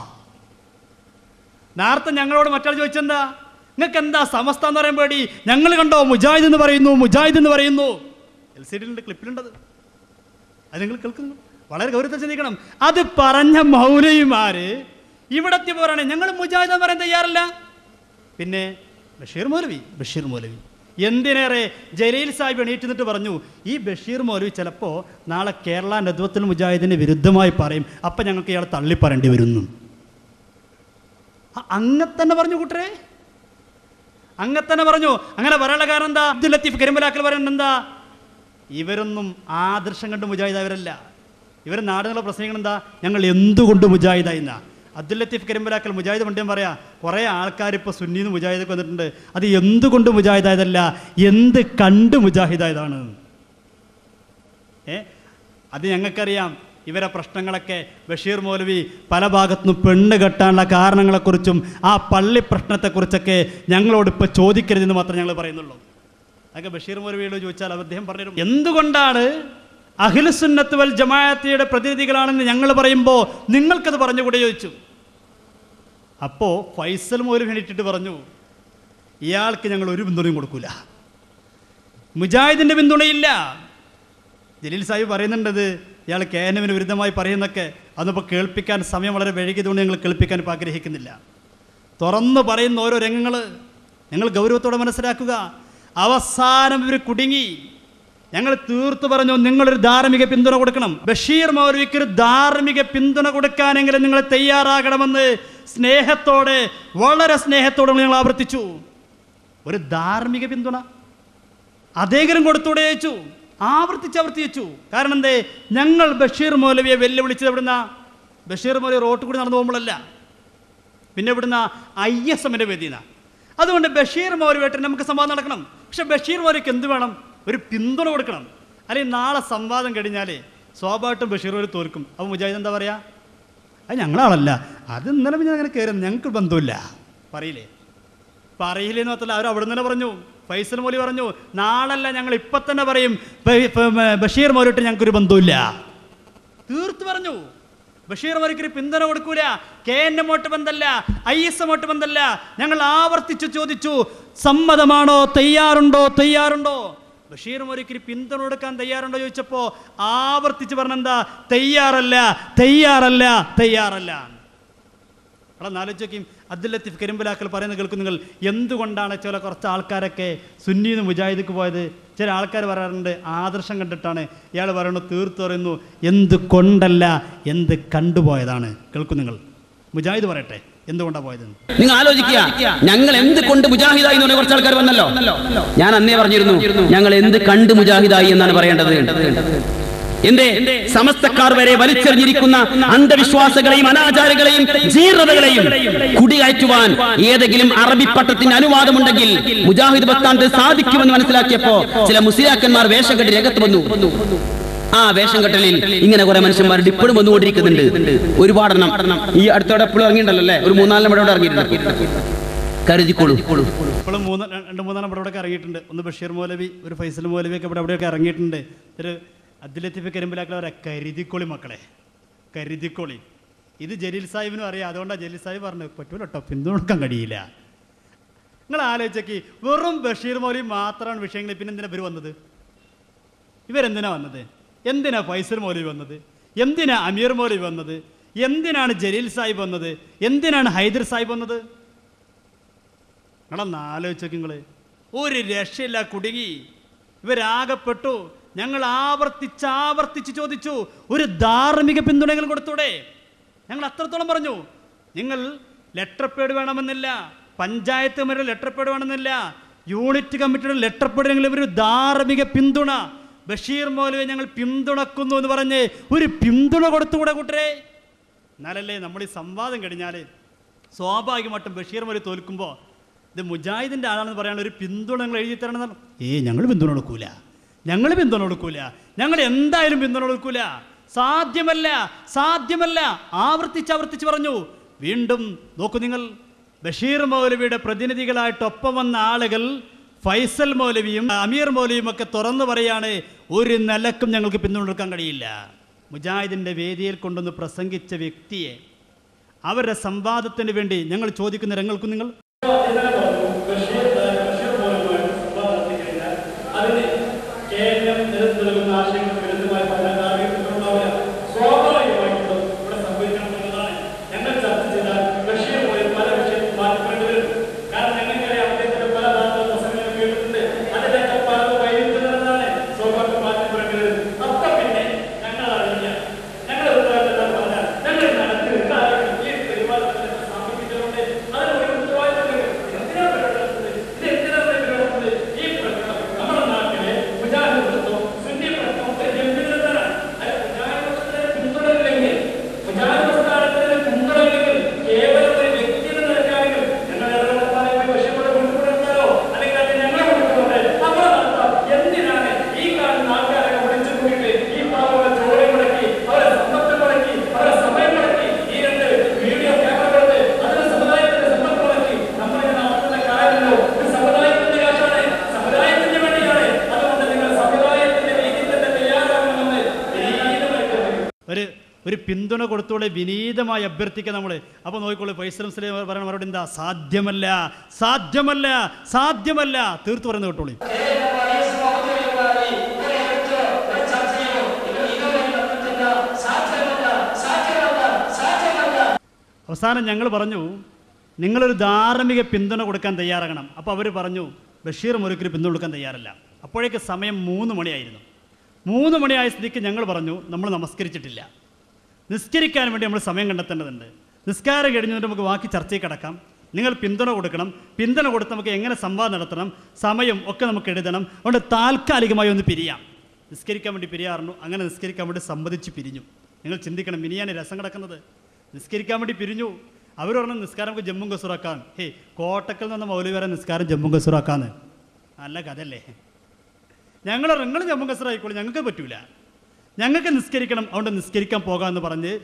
നേരത്തെ ഞങ്ങളോട് മറ്റാൾ ചോദിച്ചെന്താ നിങ്ങൾക്ക് എന്താ സമസ്ത എന്ന് പറയാൻ പേടി ഞങ്ങൾ കണ്ടോ മുജാഹിദ് എന്ന് പറയുന്നു മുജാഹിദ് എന്ന് പറയുന്നു എൽ സി ഡിയിലുണ്ട് ക്ലിപ്പിലുണ്ടത് അത് നിങ്ങൾ കേൾക്കുന്നു വളരെ ഗൗരവത്തിൽ ചിന്തിക്കണം അത് പറഞ്ഞ മൗലവിമാര് ഇവിടത്തെ പോരാണ് ഞങ്ങൾ മുജാഹിദ് എന്ന് പറയാൻ തയ്യാറല്ല പിന്നെ ബഷീർ മൗലവി ബഷീർ മൗലവി എന്തിനേറെ ജലീൽ സാഹിബ് എണീറ്റ് നിന്നിട്ട് പറഞ്ഞു ഈ ബഷീർ മൗലവി ചിലപ്പോൾ നാളെ കേരള നദ്വത്തുൽ മുജാഹിദിന് വിരുദ്ധമായി പറയും അപ്പം ഞങ്ങൾക്ക് ഇയാളെ തള്ളി പറയേണ്ടി വരുന്നു അങ്ങനെ തന്നെ പറഞ്ഞു കൂട്ടരെ അങ്ങനെ തന്നെ പറഞ്ഞു അങ്ങനെ പറയാനുള്ള കാരണം എന്താ അബ്ദുൽ ലത്തീഫ് കരിമ്പലാക്കൽ പറയുന്നത് എന്താ ഇവരൊന്നും ആദർശം കണ്ട് മുജാഹിദായവരല്ല ഇവർ നാടുകളുടെ പ്രശ്നങ്ങൾ എന്താ ഞങ്ങൾ എന്തുകൊണ്ട് മുജാഹിദായിന്നാ അബ്ദുൽ ലത്തീഫ് കരിമ്പലാക്കൽ മുജാഹിദ് പണ്ടേം പറയാ കുറേ ആൾക്കാർ ഇപ്പോൾ സുന്നീന്ന് മുജാഹിദൊക്കെ വന്നിട്ടുണ്ട് അത് എന്തുകൊണ്ട് മുജാഹിദായതല്ല എന്ത് കണ്ട് മുജാഹിദായതാണ് ഏ അത് ഞങ്ങൾക്കറിയാം ഇവരെ പ്രശ്നങ്ങളൊക്കെ ബഷീർ മൗലവി പല ഭാഗത്തുനിന്നും പെണ്ണ് കെട്ടാനുള്ള കാരണങ്ങളെക്കുറിച്ചും ആ പള്ളി പ്രശ്നത്തെക്കുറിച്ചൊക്കെ ഞങ്ങളോട് ഇപ്പോൾ ചോദിക്കരുതെന്ന് മാത്രമേ ഞങ്ങൾ പറയുന്നുള്ളൂ അതൊക്കെ ബഷീർ മൗലവിയോട് ചോദിച്ചാൽ അദ്ദേഹം പറഞ്ഞു എന്തുകൊണ്ടാണ് അഖിലുസുന്നത്ത് വൽ ജമാഅത്തിയുടെ പ്രതിനിധികളാണെന്ന് ഞങ്ങൾ പറയുമ്പോൾ നിങ്ങൾക്കത് പറഞ്ഞുകൂടെ ചോദിച്ചു അപ്പോൾ ഫൈസൽ മൗലവി എണീറ്റിട്ട് പറഞ്ഞു ഇയാൾക്ക് ഞങ്ങൾ ഒരു പിന്തുണയും കൊടുക്കൂല മുജാഹിദിൻ്റെ പിന്തുണയില്ല ജലീൽ സാഹിബ് പറയുന്നുണ്ടത് ഇയാൾ കെ എൻ എമ്മിന് വിരുദ്ധമായി പറയുന്നൊക്കെ അതൊന്നിപ്പോൾ കേൾപ്പിക്കാൻ സമയം വളരെ വൈകിയതുകൊണ്ട് ഞങ്ങൾ കേൾപ്പിക്കാൻ ഇപ്പോൾ ആഗ്രഹിക്കുന്നില്ല തുറന്നു പറയുന്ന ഓരോ രംഗങ്ങൾ ഞങ്ങൾ ഗൗരവത്തോടെ മനസ്സിലാക്കുക അവസാനം ഇവർ കുടുങ്ങി ഞങ്ങൾ തീർത്തു പറഞ്ഞു നിങ്ങളൊരു ധാർമ്മിക പിന്തുണ കൊടുക്കണം ബഷീർ മൗലവിക്ക് ഒരു ധാർമ്മിക പിന്തുണ കൊടുക്കാനെങ്കിലും നിങ്ങൾ തയ്യാറാകണമെന്ന് സ്നേഹത്തോടെ വളരെ സ്നേഹത്തോടെ ഞങ്ങൾ ആവർത്തിച്ചു ഒരു ധാർമ്മിക പിന്തുണ അദ്ദേഹം കൊടുത്തൂടെ ചോദിച്ചു ആവർത്തിച്ച് ആവർത്തിച്ചു കാരണം എന്തേ ഞങ്ങൾ ബഷീർ മൗലവിയെ വെല്ലുവിളിച്ചത് എവിടുന്ന ബഷീർ മൗലവി റോട്ട് കൂടി നടന്നു പോകുമ്പോഴല്ല പിന്നെ ഇവിടുന്ന് ഐ എസ് എമ്മിൻ്റെ വേദിന അതുകൊണ്ട് ബഷീർ മൗലവിയായിട്ട് നമുക്ക് സംവാദം നടക്കണം പക്ഷെ ബഷീർ മൗലവിക്ക് എന്ത് വേണം ഒരു പിന്തുണ കൊടുക്കണം അല്ലെങ്കിൽ നാളെ സംവാദം കഴിഞ്ഞാലേ സ്വാഭാവികമായിട്ടും ബഷീർ മൗലവി തോൽക്കും അപ്പോൾ മുജാഹിദ് എന്താ പറയുക അത് ഞങ്ങളാളല്ല അത് ഇന്നലെ പിന്നെ അങ്ങനെ കയറും ഞങ്ങൾക്ക് ബന്ധമില്ല പറയില്ലേ പറയില്ലെന്ന് മാത്രമല്ല അവർ അവിടെ തന്നെ പറഞ്ഞു ഫൈസൽ മൗലി പറഞ്ഞു നാളല്ല ഞങ്ങൾ ഇപ്പം തന്നെ പറയും ബ- ബ- ബഷീർ മൗലിട്ട് ഞങ്ങൾക്കൊരു ബന്ധമില്ല തീർത്തു പറഞ്ഞു ബഷീർ മലിക്കൊരു പിന്തുണ കൊടുക്കൂല കെ എൻ എമ്മോട്ട് ബന്ധമല്ല ഐ എസ് എമ്മോട്ട് ബന്ധമല്ല ഞങ്ങൾ ആവർത്തിച്ചു ചോദിച്ചു സമ്മതമാണോ തയ്യാറുണ്ടോ തയ്യാറുണ്ടോ ബഷീർ മലിക്കൊരു പിന്തുണ കൊടുക്കാൻ തയ്യാറുണ്ടോ ചോദിച്ചപ്പോ ആവർത്തിച്ച് പറഞ്ഞെന്താ തയ്യാറല്ല തയ്യാറല്ല തയ്യാറല്ല അവിടെ നാലോചിക്കും അബ്ദുൽ ലത്തീഫ് കരിമ്പലാക്കൽ പറയുന്നത് കേൾക്കും നിങ്ങൾ എന്തുകൊണ്ടാണ് ചില കുറച്ച് ആൾക്കാരൊക്കെ സുന്നീന്ന് മുജാഹിദിക്ക് പോയത് ചില ആൾക്കാർ പറയാറുണ്ട് ആദർശം കണ്ടിട്ടാണ് ഇയാൾ പറയുന്നു തീർത്തു പറയുന്നു എന്ത് കൊണ്ടല്ല എന്ത് കണ്ടുപോയതാണ് കേൾക്കും നിങ്ങൾ മുജാഹിദ് പറയട്ടെ എന്തുകൊണ്ടാണ് പോയതെന്ന് നിങ്ങൾ ആലോചിക്കുക ഞങ്ങൾ എന്ത് കൊണ്ട് മുജാഹിദായി എന്ന് പറഞ്ഞ കുറച്ച് ആൾക്കാർ വന്നല്ലോ ഞാൻ അന്നേ പറഞ്ഞിരുന്നു ഞങ്ങൾ എന്ത് കണ്ട് മുജാഹിദായി എന്നാണ് പറയേണ്ടത് എന്തേ സമസ്തക്കാർ വരെ വലിച്ചെറിഞ്ഞിരിക്കുന്ന അന്ധവിശ്വാസങ്ങളെയും അനാചാരങ്ങളെയും ജീർണതകളെയും കുടികയറ്റുവാൻ ഏതെങ്കിലും അറബി പട്ടത്തിന് അനുവാദമുണ്ടെങ്കിൽ മുജാഹിദ് ബത്താണ്ട് സാധിക്കുമെന്ന് മനസ്സിലാക്കിയപ്പോ ചില മുസ്ലിയാക്കന്മാർ വേഷം കെട്ടി രംഗത്ത് വന്നു ആ വേഷം കെട്ടലിൽ ഇങ്ങനെ കുറെ മനുഷ്യന്മാർ ഇപ്പോഴും വന്നുകൊണ്ടിരിക്കുന്നുണ്ട് ഒരുപാടെണ്ണം ഈ അടുത്തോടെ എപ്പോഴും ഇറങ്ങിയിട്ടുണ്ടല്ലോ അല്ലേ ഒരു മൂന്നാലെണ്ണം ഇവിടെ ഇറങ്ങിയിട്ടുണ്ട് കരുതിക്കോളൂ ഇപ്പോഴും മൂന്ന് രണ്ട് മൂന്നെണ്ണം ഇവിടെ ഇവിടെ ഇറങ്ങിയിട്ടുണ്ട് ഒന്ന് ബഷീർ മൗലവി ഒരു ഫൈസൽ മൗലവി ഒക്കെ ഇവിടെ എവിടെയൊക്കെ ഇറങ്ങിയിട്ടുണ്ട് ഒരു അബ്ദുൽ ലത്തീഫ് കരിമ്പിലാക്കളെ പറയാം കരുതിക്കോളി മക്കളെ കരുതിക്കോളി ഇത് ജലീൽ സാഹിബിനും അറിയാം അതുകൊണ്ടാണ് ജലീൽ സാഹിബ് പറഞ്ഞു പറ്റൂല കേട്ടോ പിന്തുണ കൊടുക്കാൻ കഴിയില്ല നിങ്ങൾ ആലോചിച്ചേക്ക് വെറും ബഷീർ മൗലവി മാത്രമാണ് വിഷയങ്ങളിൽ പിന്നെ എന്തിനാ ഇവർ വന്നത് ഇവരെന്തിനാ വന്നത് എന്തിനാ ഫൈസൽ മൗലവി വന്നത് എന്തിനാ അമീർ മൗലവി വന്നത് എന്തിനാണ് ജലീൽ സാഹിബ് വന്നത് എന്തിനാണ് ഹൈദർ സാഹിബ് വന്നത് നിങ്ങളൊന്ന് ആലോചിച്ചോക്ക് നിങ്ങൾ ഒരു രക്ഷയില്ല കുടുങ്ങി ഇവരാകപ്പെട്ടു ഞങ്ങൾ ആവർത്തിച്ച് ആവർത്തിച്ച് ചോദിച്ചു ഒരു ധാർമ്മിക പിന്തുണകൾ കൊടുത്തൂടെ ഞങ്ങൾ അത്രത്തോളം പറഞ്ഞു നിങ്ങൾ ലെറ്റർ പേഡ് വേണമെന്നില്ല പഞ്ചായത്ത് വരെ ലെറ്റർ പേഡ് വേണമെന്നില്ല യൂണിറ്റ് കമ്മിറ്റിയുടെ ലെറ്റർ പേഡ് ഒരു ധാർമ്മിക പിന്തുണ ബഷീർ മൗലവെ ഞങ്ങൾ പിന്തുണക്കുന്നു എന്ന് പറഞ്ഞ് ഒരു പിന്തുണ കൊടുത്തുകൂടെ കൂട്ടരെ എന്നാലല്ലേ നമ്മൾ ഈ സംവാദം കഴിഞ്ഞാൽ സ്വാഭാവികമായിട്ടും ബഷീർ മൗലി തോൽക്കുമ്പോൾ ഇത് മുജാഹിദിൻ്റെ ആളാണെന്ന് പറയാനുള്ള ഒരു പിന്തുണ നിങ്ങൾ എഴുതി തരണമെന്ന് ഏയ് ഞങ്ങൾ പിന്തുണ കൊടുക്കൂല ഞങ്ങൾ പിന്തുണ കൊടുക്കൂല ഞങ്ങൾ എന്തായാലും പിന്തുണ കൊടുക്കൂല സാധ്യമല്ല സാധ്യമല്ല ആവർത്തിച്ച് ആവർത്തിച്ച് പറഞ്ഞു വീണ്ടും നോക്കൂ നിങ്ങൾ ബഷീർ മൗലവിയുടെ പ്രതിനിധികളായിട്ട് ഒപ്പം വന്ന ആളുകൾ ഫൈസൽ മൗലവിയും അമീർ മൗലവിയും ഒക്കെ തുറന്നു പറയാണ് ഒരു നിലക്കും ഞങ്ങൾക്ക് പിന്തുണ കൊടുക്കാൻ കഴിയില്ല മുജാഹിദിൻ്റെ വേദിയിൽ കൊണ്ടുവന്ന് പ്രസംഗിച്ച വ്യക്തിയെ അവരുടെ സംവാദത്തിന് വേണ്ടി ഞങ്ങൾ ചോദിക്കുന്ന രംഗൾക്കും നിങ്ങൾ ഇന്നലെ പറഞ്ഞു ബഷീർ ബഷീർ പോലുമായിട്ട് സംവാദം നടത്തി കഴിഞ്ഞാൽ അതിന് കേന്ദ്രം നേതൃത്വം നൽകുന്ന ആശയങ്ങൾക്ക് വിരുദ്ധമായി പറഞ്ഞാൽ അറിയിപ്പിക്കുന്നുണ്ടാവില്ല സ്വാഭാവികമായിട്ടും ഇവിടെ സംഭവിക്കണമെന്നുള്ളതാണ് ഞങ്ങൾ ചർച്ച ചെയ്താൽ ബഷീർ പോയി പല വിഷയത്തിൽ മാറ്റപ്പെടേണ്ടി വരും കാരണം ഞങ്ങൾക്കറിയാം അദ്ദേഹത്തിന്റെ പല നാട്ടിലെ പ്രസംഗങ്ങൾ കേട്ടിട്ടുണ്ട് അതിനൊക്കെ പലതും വൈരുദ്ധ്യമാണ് സ്വാഭാവികം മാറ്റപ്പെടേണ്ടി വരും അപ്പൊ പിന്നെ ഞങ്ങൾ അറിയില്ല ഞങ്ങൾ ഉത്തരവാദിത്തം പറഞ്ഞാൽ ഞങ്ങൾ നടത്തി ഉണ്ടാകും ഈ പെരുമാറ്റത്തിന് സ്ഥാപിച്ചിട്ടുണ്ട് അതിന് ഒരു ഉത്തരവാദിത്തം എന്തിനാ പരിപാടി ഇത് എന്തിനാ പരിപാടി ഈ പ്രശ്നം നമ്മുടെ നാട്ടിലെ മുജാഹിദ് പ്രശ്നം സുന്നി പ്രശ്നം ഒക്കെ എന്തിനാണ് അത് മുജാഹിദ് പ്രശ്നത്തെ പിന്തുടരില്ലെങ്കിൽ മുജാഹിദ് പ്രസ്ഥാനത്തിന് പിന്തുടരില്ലെങ്കിൽ കേവലം ഒരു വ്യക്തിയുടെ നിലക്കാണെങ്കിൽ ഞങ്ങൾ ഇടപെടാൻ വിഷയങ്ങളെ കൊണ്ടുപോകണോ അല്ലെങ്കിൽ അത് ഞങ്ങളെ കൊണ്ടുപോകട്ടെ നമ്മൾ നടത്താം എന്തിനാണ് ഈ കാണുന്ന ആൾക്കാരെ വിളിച്ചു കൂട്ടിയിട്ട് ഈ പാവങ്ങളെ ജോലി മുടക്കി അവരെ സമ്പത്ത് മുടക്കി അവരെ സമയം മുടക്കി ഈ രണ്ട് വീഡിയോ ക്യാമറകളുടെ അതിന് സമുദായത്തിന്റെ സമ്പത്ത് മുടക്കി നമ്മളിങ്ങനെ നടത്തുന്ന കാര്യമല്ലോ ഒരു സമുദായത്തിന്റെ കാശാണ് സമുദായത്തിന് വേണ്ടിയാണ് അതുകൊണ്ട് നിങ്ങൾ സമുദായത്തിന്റെ രീതിയിൽ തന്നെ തയ്യാറാകണമെന്ന് വിനീതമായി ഒരു ഒരു പിന്തുണ കൊടുത്തോടെ വിനീതമായി അഭ്യർത്ഥിക്കുക നമ്മൾ അപ്പോൾ നോക്കിക്കോളൂ ഫൈസൽ മുസ്ലിം പറയുന്ന മറുപടി എന്താ സാധ്യമല്ല സാധ്യമല്ല സാധ്യമല്ല തീർത്തു പറയുന്നത് കേട്ടോളൂ അവസാനം ഞങ്ങൾ പറഞ്ഞു നിങ്ങളൊരു ധാർമ്മിക പിന്തുണ കൊടുക്കാൻ തയ്യാറാകണം അപ്പോൾ അവർ പറഞ്ഞു ബഷീർ മുരുക്കിന് പിന്തുണ കൊടുക്കാൻ തയ്യാറല്ല അപ്പോഴേക്ക് സമയം മൂന്ന് മണിയായിരുന്നു മൂന്ന് മണിയായ സ്ഥിതിക്ക് ഞങ്ങൾ പറഞ്ഞു നമ്മൾ നമസ്കരിച്ചിട്ടില്ല നിസ്കരിക്കാൻ വേണ്ടി നമ്മൾ സമയം കണ്ടെത്തേണ്ടതുണ്ട് നിസ്കാരം കഴിഞ്ഞിട്ട് നമുക്ക് ബാക്കി ചർച്ചയിൽ കിടക്കാം നിങ്ങൾ പിന്തുണ കൊടുക്കണം പിന്തുണ കൊടുത്ത് നമുക്ക് എങ്ങനെ സംവാദം നടത്തണം സമയം ഒക്കെ നമുക്ക് എഴുതണം അതുകൊണ്ട് താൽക്കാലികമായി ഒന്ന് പിരിയാം നിസ്കരിക്കാൻ വേണ്ടി പിരിയാറുണ്ട് അങ്ങനെ നിസ്കരിക്കാൻ വേണ്ടി സമ്മതിച്ച് പിരിഞ്ഞു നിങ്ങൾ ചിന്തിക്കണം ഇനിയാണ് രസം കിടക്കുന്നത് നിസ്കരിക്കാൻ വേണ്ടി പിരിഞ്ഞു അവർ പറഞ്ഞു നിസ്കാരം നമുക്ക് ജമ്മും കസൂറാക്കാൻ ഹേ കോട്ടക്കൽ നിന്ന് മൗലവി വരെ നിസ്കാരം ജമ്മും കസൂറാക്കാന്ന് നല്ല കഥയല്ലേ ഞങ്ങൾ നിങ്ങൾ ജമ്മു കസറായിക്കോളൂ ഞങ്ങൾക്ക് പറ്റൂല ഞങ്ങൾക്ക് നിസ്കരിക്കണം അതുകൊണ്ട് നിസ്കരിക്കാൻ പോകാമെന്ന് പറഞ്ഞ്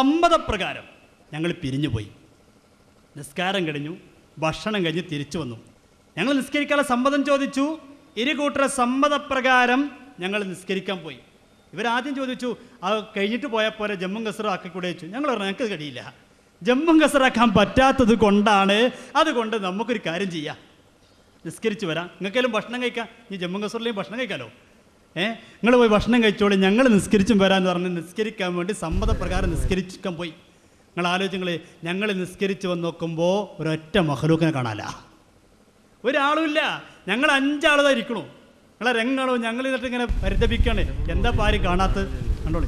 സമ്മതപ്രകാരം ഞങ്ങൾ പിരിഞ്ഞുപോയി നിസ്കാരം കഴിഞ്ഞു ഭക്ഷണം കഴിഞ്ഞ് തിരിച്ചു വന്നു ഞങ്ങൾ നിസ്കരിക്കാനുള്ള സമ്മതം ചോദിച്ചു ഇരു കൂട്ടരെ സമ്മതപ്രകാരം ഞങ്ങൾ നിസ്കരിക്കാൻ പോയി ഇവരാദ്യം ചോദിച്ചു അത് കഴിഞ്ഞിട്ട് പോയാൽ പോലെ ജമ്മും കസറും ആക്കിക്കൂടെ ചോദിച്ചു ഞങ്ങൾ പറഞ്ഞു ഞങ്ങൾക്ക് കഴിയില്ല ജമ്മും കസറാക്കാൻ പറ്റാത്തത് കൊണ്ടാണ് അതുകൊണ്ട് നമുക്കൊരു കാര്യം ചെയ്യാം നിസ്കരിച്ച് വരാം നിങ്ങൾക്കെല്ലാം ഭക്ഷണം കഴിക്കാം ഈ ജമ്മു കസറിലെയും ഭക്ഷണം കഴിക്കാമല്ലോ ഏ നിങ്ങൾ പോയി ഭക്ഷണം കഴിച്ചോളി ഞങ്ങൾ നിസ്കരിച്ചും വരാമെന്ന് പറഞ്ഞ് നിസ്കരിക്കാൻ വേണ്ടി സമ്മതപ്രകാരം നിസ്കരിക്കാൻ പോയി നിങ്ങൾ ആലോചിങ്ങൾ ഞങ്ങൾ നിസ്കരിച്ച് വന്ന് നോക്കുമ്പോൾ ഒരൊറ്റ മഹലൂക്കിനെ കാണാല ഒരാളുമില്ല ഞങ്ങൾ അഞ്ചാളതായിരിക്കണു നിങ്ങളെ രംഗാണോ ഞങ്ങൾ എന്നിട്ട് ഇങ്ങനെ പരിതപിക്കാണ് എന്താ പാരി കാണാത്തത് കണ്ടോളി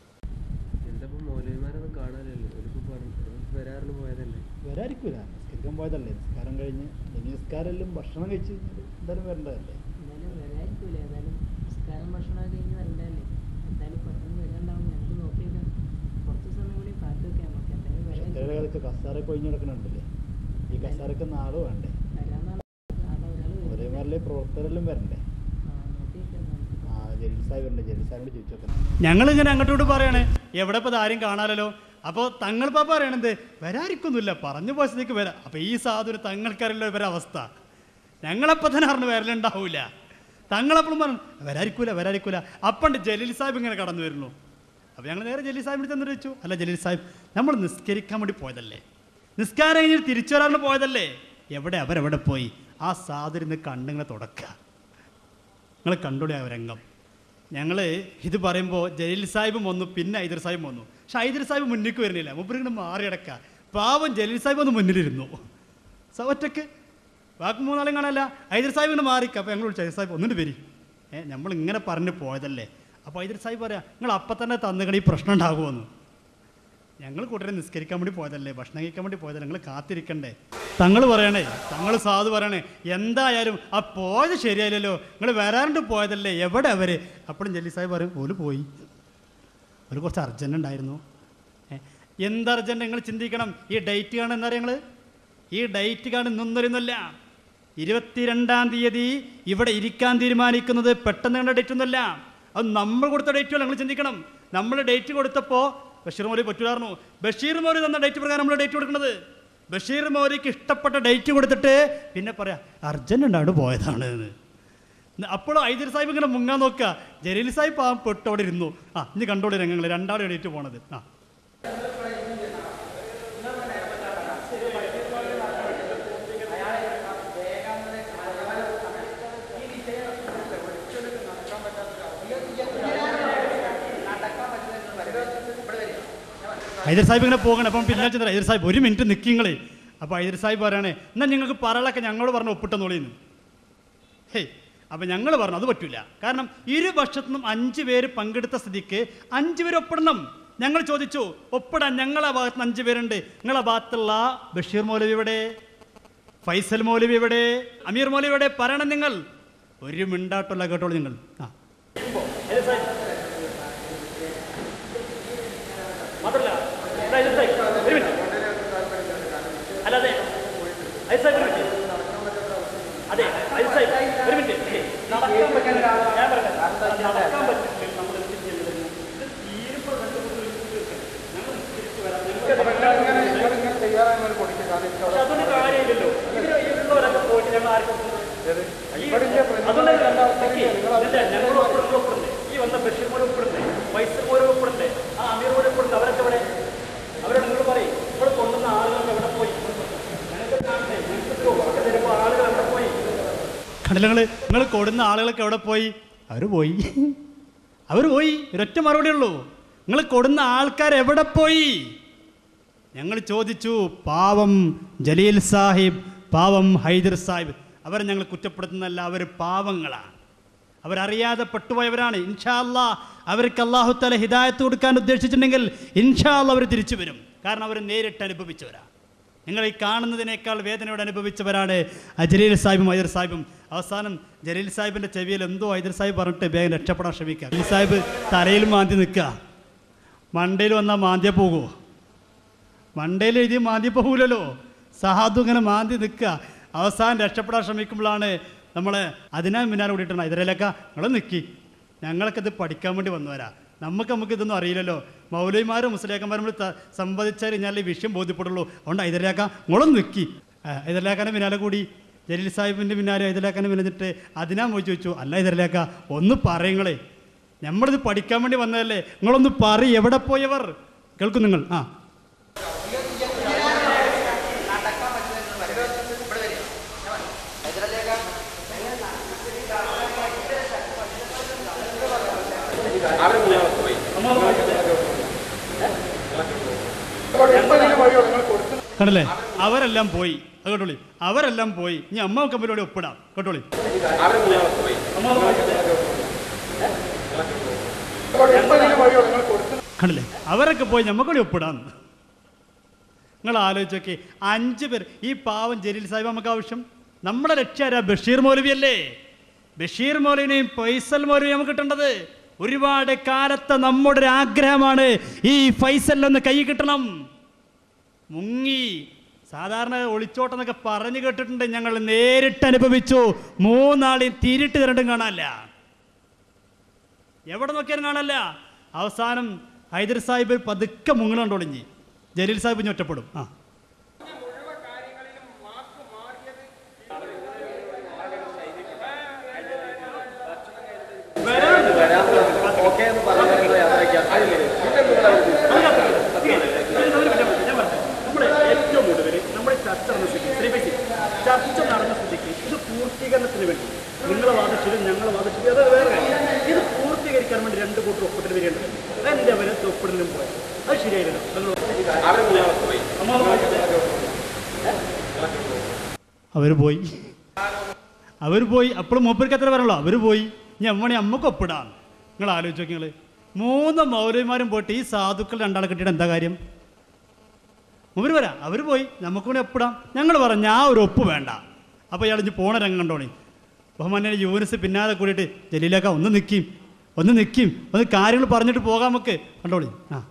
എന്തപ്പോ മൗലവിമാരൊന്നും കാണാനില്ലല്ലോ ഒരു വരാറിന് പോയതല്ലേ വരാതിരിക്കൂല നിസ്കരിക്കാൻ പോയതല്ലേ നിസ്കാരം കഴിഞ്ഞ് ഇനി നിസ്കാരമെല്ലാം ഭക്ഷണം കഴിച്ച് എന്തായാലും വരേണ്ടതല്ലേ എന്തായാലും വരാതിരിക്കൂല ഏതായാലും നിസ്കാരം ഭക്ഷണം കഴിഞ്ഞ് വരണ്ടല്ലേ എന്തായാലും പെട്ടെന്ന് വരാണ്ടാവും ഞങ്ങൾക്ക് നോക്കിയേക്കാം കുറച്ച് സമയം കൂടി കാത്തു വെക്കാം നമുക്ക് എന്തായാലും വരാതിരിക്കൂല. ചിലരൊക്കെ കസാരൊക്കെ ഒഴിഞ്ഞ് കിടക്കണുണ്ടല്ലേ ഈ കസാരക്ക് നാള് വേണ്ടേ വരാന്നാണ് ആടെ ഒരാൾ ഒരേമാരിലെ പ്രവർത്തകരെല്ലാം വരണ്ടേ നോക്കിയേക്കാം നമുക്ക് ആ ജലീൽ സാഹിബ് ഉണ്ട് ജലീൽ സാഹിബിനോട് ചോദിച്ചു നോക്കണം ഞങ്ങളിങ്ങനെ അങ്ങോട്ടോട്ട് പറയണേ എവിടെ ഇപ്പോൾ ആരും കാണാലല്ലോ അപ്പോൾ തങ്ങൾ പാപ്പ പറയണത് വരാതിരിക്കൊന്നുമില്ല പറഞ്ഞു പോയ സ്ഥിതിക്ക് വരാം അപ്പോൾ ഈ സാധുവിന് തങ്ങൾക്കറിയില്ല ഇവരെ അവസ്ഥ ഞങ്ങളപ്പോൾ തന്നെ അറിഞ്ഞ് വരലുണ്ടാവില്ല തങ്ങളെപ്പോഴും പറഞ്ഞു വരാതിരിക്കൂല വരാതിരിക്കൂല അപ്പണ്ട് ജലീൽ സാഹിബ് ഇങ്ങനെ കടന്നു വരുന്നു അപ്പോൾ ഞങ്ങൾ നേരെ ജലീൽ സാഹിബിന് ചെന്ന് ചോദിച്ചു അല്ല ജലീൽ സാഹിബ് നമ്മൾ നിസ്കരിക്കാൻ വേണ്ടി പോയതല്ലേ നിസ്കാരം കഴിഞ്ഞ് തിരിച്ചു വരാണ്ട് പോയതല്ലേ എവിടെ അവരെവിടെ പോയി ആ സാധുവിന് കണ്ണിങ്ങനെ തുടക്കുക നിങ്ങൾ കണ്ടോളി ആ രംഗം ഞങ്ങൾ ഇത് പറയുമ്പോൾ ജലീൽ സാഹിബും വന്നു പിന്നെ ഹൈദർ സാഹിബും വന്നു പക്ഷെ ഹൈദർ സാഹിബ് മുന്നിലേക്ക് വരുന്നില്ല മുപ്പരിങ്ങനെ മാറി കിടക്കുക പാവം ജലീൽ സാഹിബ് ഒന്ന് മുന്നിലിരുന്നു സ ഒറ്റക്ക് ബാക്കി മൂന്നാളും കാണാനല്ല ഹൈദർ സാഹിബ് ഇങ്ങനെ മാറിക്ക അപ്പോൾ ഞങ്ങൾ വിളിച്ചു ഹൈദർ സാഹിബ് ഒന്നിട്ട് വരി ഏ നമ്മൾ ഇങ്ങനെ പറഞ്ഞ് പോയതല്ലേ അപ്പോൾ ഹൈദർ സാഹിബ് പറയാം നിങ്ങൾ അപ്പം തന്നെ തന്നുകണ ഈ പ്രശ്നം ഉണ്ടാകുമെന്ന് ഞങ്ങൾ കൂട്ടരെ നിസ്കരിക്കാൻ വേണ്ടി പോയതല്ലേ ഭക്ഷണം കഴിക്കാൻ വേണ്ടി പോയതല്ലേ നിങ്ങൾ കാത്തിരിക്കണ്ടേ തങ്ങൾ പറയണേ തങ്ങൾ സാധു പറയണേ എന്തായാലും ആ പോയത് ശരിയായില്ലല്ലോ നിങ്ങൾ വരാണ്ട് പോയതല്ലേ എവിടെ അവര് അപ്പോഴും ജല്ലി സാഹിബ് പറയും ഓല് പോയി ഒരു കുറച്ച് അർജൻറ് ഉണ്ടായിരുന്നു ഏ, എന്ത് അർജൻറ് നിങ്ങൾ ചിന്തിക്കണം ഈ ഡേറ്റ് കാണുന്ന എന്താ നിങ്ങൾ ഈ ഡേറ്റ് കാണുന്ന ഇന്നൊന്നൊരുന്നല്ല ഇരുപത്തിരണ്ടാം തീയതി ഇവിടെ ഇരിക്കാൻ തീരുമാനിക്കുന്നത് പെട്ടെന്ന് കണ്ട ഡേറ്റ് ഒന്നുമല്ല അത് നമ്മൾ കൊടുത്ത ഡേറ്റ് അല്ല നിങ്ങൾ ചിന്തിക്കണം നമ്മൾ ഡേറ്റ് കൊടുത്തപ്പോൾ ബഷീർ മൗലി പറ്റൂലായിരുന്നു ബഷീർ മൗലി തന്ന ഡേറ്റ് പ്രകാരം നമ്മൾ ഡേറ്റ് കൊടുക്കുന്നത് ബഷീർ മൗലിക്ക് ഇഷ്ടപ്പെട്ട ഡേറ്റ് കൊടുത്തിട്ട് പിന്നെ പറയാം അർജൻറ് ഉണ്ടായിട്ട് പോയതാണ് എന്ന് അപ്പോഴും ഐദർ സാഹിബ് ഇങ്ങനെ മുങ്ങാൻ നോക്കുക ജലീൽ സാഹിബ് ആ പെട്ട് അവിടെ ഇരുന്നു ആ ഇനി കണ്ടോളി രംഗങ്ങൾ രണ്ടാളും എണീറ്റ് പോണത് ആ ഹൈദർ സാഹിബ് ഇങ്ങനെ പോകണം അപ്പം പിന്നെ ചെന്ന ഹൈദർ സാഹിബ് ഒരു മിനിറ്റ് നിൽക്കിങ്ങളെ അപ്പോൾ ഹൈദർ സാഹിബ് പറയണേ എന്നാൽ നിങ്ങൾക്ക് പറളൊക്കെ ഞങ്ങളോട് പറഞ്ഞ് ഒപ്പിട്ടെന്നോളിന്ന് ഹേയ് അപ്പം ഞങ്ങൾ പറഞ്ഞു അത് പറ്റില്ല കാരണം ഇരുപക്ഷത്തു നിന്നും അഞ്ച് പേര് പങ്കെടുത്ത സ്ഥിതിക്ക് അഞ്ച് പേര് ഒപ്പിടണം ഞങ്ങൾ ചോദിച്ചു ഒപ്പിടാൻ ഞങ്ങളെ ഭാഗത്ത് നിന്ന് അഞ്ച് പേരുണ്ട് നിങ്ങളെ ഭാഗത്തുള്ള ബഷീർ മൗലവി എവിടെ ഫൈസൽ മൗലവി എവിടെ അമീർ മൗലവി എവിടെ പറയണം നിങ്ങൾ ഒരു മിണ്ടാട്ടുള്ള കേട്ടോളൂ നിങ്ങൾ ആ മാത്രല്ല അല്ലാതെ അതെ ഒരു മിനിറ്റ് നടക്കാൻ പറ്റില്ല ഞാൻ പറഞ്ഞത് നടക്കാൻ പറ്റില്ല നമ്മൾ എന്ത് ചെയ്യുന്നത് ഇത് തീരുമ്പോൾ പക്ഷെ അതൊന്നും കാര്യമില്ലല്ലോ ഇതിന് ഉള്ളവരൊക്കെ പോയിട്ട് ഞങ്ങൾ ആർക്കും അതുകൊണ്ട് ഞങ്ങൾ ഒപ്പിടുന്നേ ഈ വന്ന ബഷീർ മോനെ ഒപ്പിടുന്നേ പൈസ മോനെ ഒപ്പിടുന്നേ ആ അമീർ മോനെ ഒപ്പിടുന്നേ അവരൊക്കെ എവിടെ അവരോട് നിങ്ങൾ പറയും ഇവിടെ കൊണ്ടുവന്ന ആളുകളൊക്കെ എവിടെ പോയി ഞങ്ങൾക്ക് കാണണ്ടേ ഞങ്ങൾക്ക് ഇവിടെ വരുമ്പോൾ ആളുകൾ എവിടെ പോയി കടലങ്ങൾ നിങ്ങൾ കൊടുന്ന ആളുകളൊക്കെ എവിടെ പോയി അവർ പോയി അവർ പോയി ഒരൊറ്റ മറുപടി ഉള്ളൂ നിങ്ങൾ കൊടുന്ന ആൾക്കാർ എവിടെ പോയി ഞങ്ങൾ ചോദിച്ചു പാവം ജലീൽ സാഹിബ് പാവം ഹൈദർ സാഹിബ് അവരെ ഞങ്ങൾ കുറ്റപ്പെടുത്തുന്നല്ല അവർ പാവങ്ങളാണ് അവരറിയാതെ പെട്ടുപോയവരാണ് ഇൻഷാ അല്ലാ അവർക്ക് അള്ളാഹു തല ഹിദായത്ത് കൊടുക്കാൻ ഉദ്ദേശിച്ചിട്ടുണ്ടെങ്കിൽ ഇൻഷാ അല്ലാ അവർ തിരിച്ചു വരും കാരണം അവർ നേരിട്ട് അനുഭവിച്ചവരാണ് നിങ്ങൾ ഈ കാണുന്നതിനേക്കാൾ വേദനയോട് അനുഭവിച്ചവരാണ് ആ ജലീൽ സാഹിബും ഹൈദർ സാഹിബും അവസാനം ജലീൽ സാഹിബിൻ്റെ ചെവിയിൽ എന്തോ ഹൈദർ സാഹിബ് പറഞ്ഞിട്ട് വേഗം രക്ഷപ്പെടാൻ ശ്രമിക്കുക ജലീൽ സാഹിബ് തലയിൽ മാന്തി നിൽക്കുക മണ്ടയിൽ വന്നാൽ മാന്തിയ പോകുമോ മണ്ടയിൽ എഴുതി മാന്തി പോകൂലല്ലോ സഹാദു ഇങ്ങനെ മാന്തി നിൽക്കുക അവസാനം രക്ഷപ്പെടാൻ ശ്രമിക്കുമ്പോഴാണ് നമ്മൾ അതിനാ പിന്നാലെ കൂടിയിട്ടാണ് ഇതിലൊക്കെ നിങ്ങൾ നിൽക്കി ഞങ്ങളൊക്കെ ഇത് പഠിക്കാൻ വേണ്ടി വന്നവരാ നമുക്ക് നമുക്ക് ഇതൊന്നും അറിയില്ലല്ലോ മൗലവിമാരും മുസ്ലിയാക്കന്മാരും കൂടി ത- സംവദിച്ചാൽ കഴിഞ്ഞാൽ ഈ വിഷയം ബോധ്യപ്പെടുള്ളൂ അതുകൊണ്ട് ഇതിലേക്ക നിങ്ങളും നിൽക്കി ഇതിലേക്കാൻ്റെ പിന്നാലെ കൂടി ജലീൽ സാഹിബിൻ്റെ പിന്നാലെ ഇതിലാക്കാൻ വിളിച്ചിട്ട് അതിനാ പോയി ചോദിച്ചു അല്ല ഇതിലേക്ക ഒന്ന് പറയുങ്ങളെ നമ്മളിത് പഠിക്കാൻ വേണ്ടി വന്നതല്ലേ നിങ്ങളൊന്ന് പറ എവിടെ പോയവർ കേൾക്കും നിങ്ങൾ ആ കണ്ടല്ലേ അവരെല്ലാം പോയി അത് കേട്ടോളി അവരെല്ലാം പോയി ഇനി അമ്മ കമ്പനിയോട് ഒപ്പിടാം കേട്ടോളി കണ്ടില്ലേ അവരൊക്കെ പോയി ഞമ്മക്കൂടി ഒപ്പിടാം നിങ്ങൾ ആലോചിച്ചൊക്കെ അഞ്ച് പേർ ഈ പാവം ജലീൽ സാഹിബ് നമുക്ക് ആവശ്യം നമ്മുടെ ലക്ഷ്യാരാ ബഷീർ മൗലവി അല്ലേ ബഷീർ മൗലവിനെയും ഫൈസൽ മൗലവിയും നമുക്ക് കിട്ടേണ്ടത് ഒരുപാട് കാലത്തെ നമ്മുടെ ഒരു ആഗ്രഹമാണ് ഈ ഫൈസലിനൊന്ന് കൈ കിട്ടണം മുങ്ങി സാധാരണ ഒളിച്ചോട്ടെന്നൊക്കെ പറഞ്ഞു കേട്ടിട്ടുണ്ട് ഞങ്ങൾ നേരിട്ട് അനുഭവിച്ചു മൂന്നാളെയും തിരിട്ട് തരണ്ടും കാണാനില്ല എവിടെ നോക്കിയാലും കാണല്ല അവസാനം ഹൈദർ സാഹിബ് പതുക്കെ മുങ്ങണുണ്ടോളിഞ്ഞി ജലീൽ സാഹിബ് ഇനി ഒറ്റപ്പെടും ആ നമ്മുടെ ഏറ്റവും കൂടുതൽ നമ്മുടെ ചർച്ച നടന്ന സ്ഥിതി ശ്രീപേശി ചർച്ച നടന്ന സ്ഥിതിക്ക് ഇത് പൂർത്തീകരണത്തിന് വേണ്ടി നിങ്ങൾ വാദിച്ചതും ഞങ്ങൾ വാദിച്ചതും അത് വേറെ കാര്യം. ഇത് പൂർത്തീകരിക്കാൻ വേണ്ടി രണ്ട് കൂട്ടർ ഒപ്പിട്ട് വരേണ്ടത് എന്റെ അവരെ ഒപ്പിടലും പോയത് അത് ശരിയായിരുന്നു അവർ പോയി അവർ പോയി അപ്പോഴും മൂപ്പർക്ക് എത്ര പറയണല്ലോ അവർ പോയി ഇനി അമ്മണി അമ്മക്ക് ഒപ്പിടാം നിങ്ങൾ ആലോചിച്ച് നോക്കി നിങ്ങൾ മൂന്ന് മൗലവിമാരും പോയിട്ട് ഈ സാധുക്കൾ രണ്ടാളെ കിട്ടിയിട്ട് എന്താ കാര്യം അവർ വരാം അവർ പോയി നമുക്ക് കൂടി ഒപ്പിടാം ഞങ്ങൾ പറഞ്ഞു ആ ഒരു ഒപ്പ് വേണ്ട അപ്പോൾ ഇയാൾ ഇനി പോണ രംഗം കണ്ടോണി ബഹുമാന്യ യൂനിസ് പിന്നാലെ കൂടിയിട്ട് ജലീലക്ക ഒന്ന് നിൽക്കും ഒന്ന് നിൽക്കും ഒന്ന് കാര്യങ്ങൾ പറഞ്ഞിട്ട് പോകാം നമുക്ക് കണ്ടോളി ആ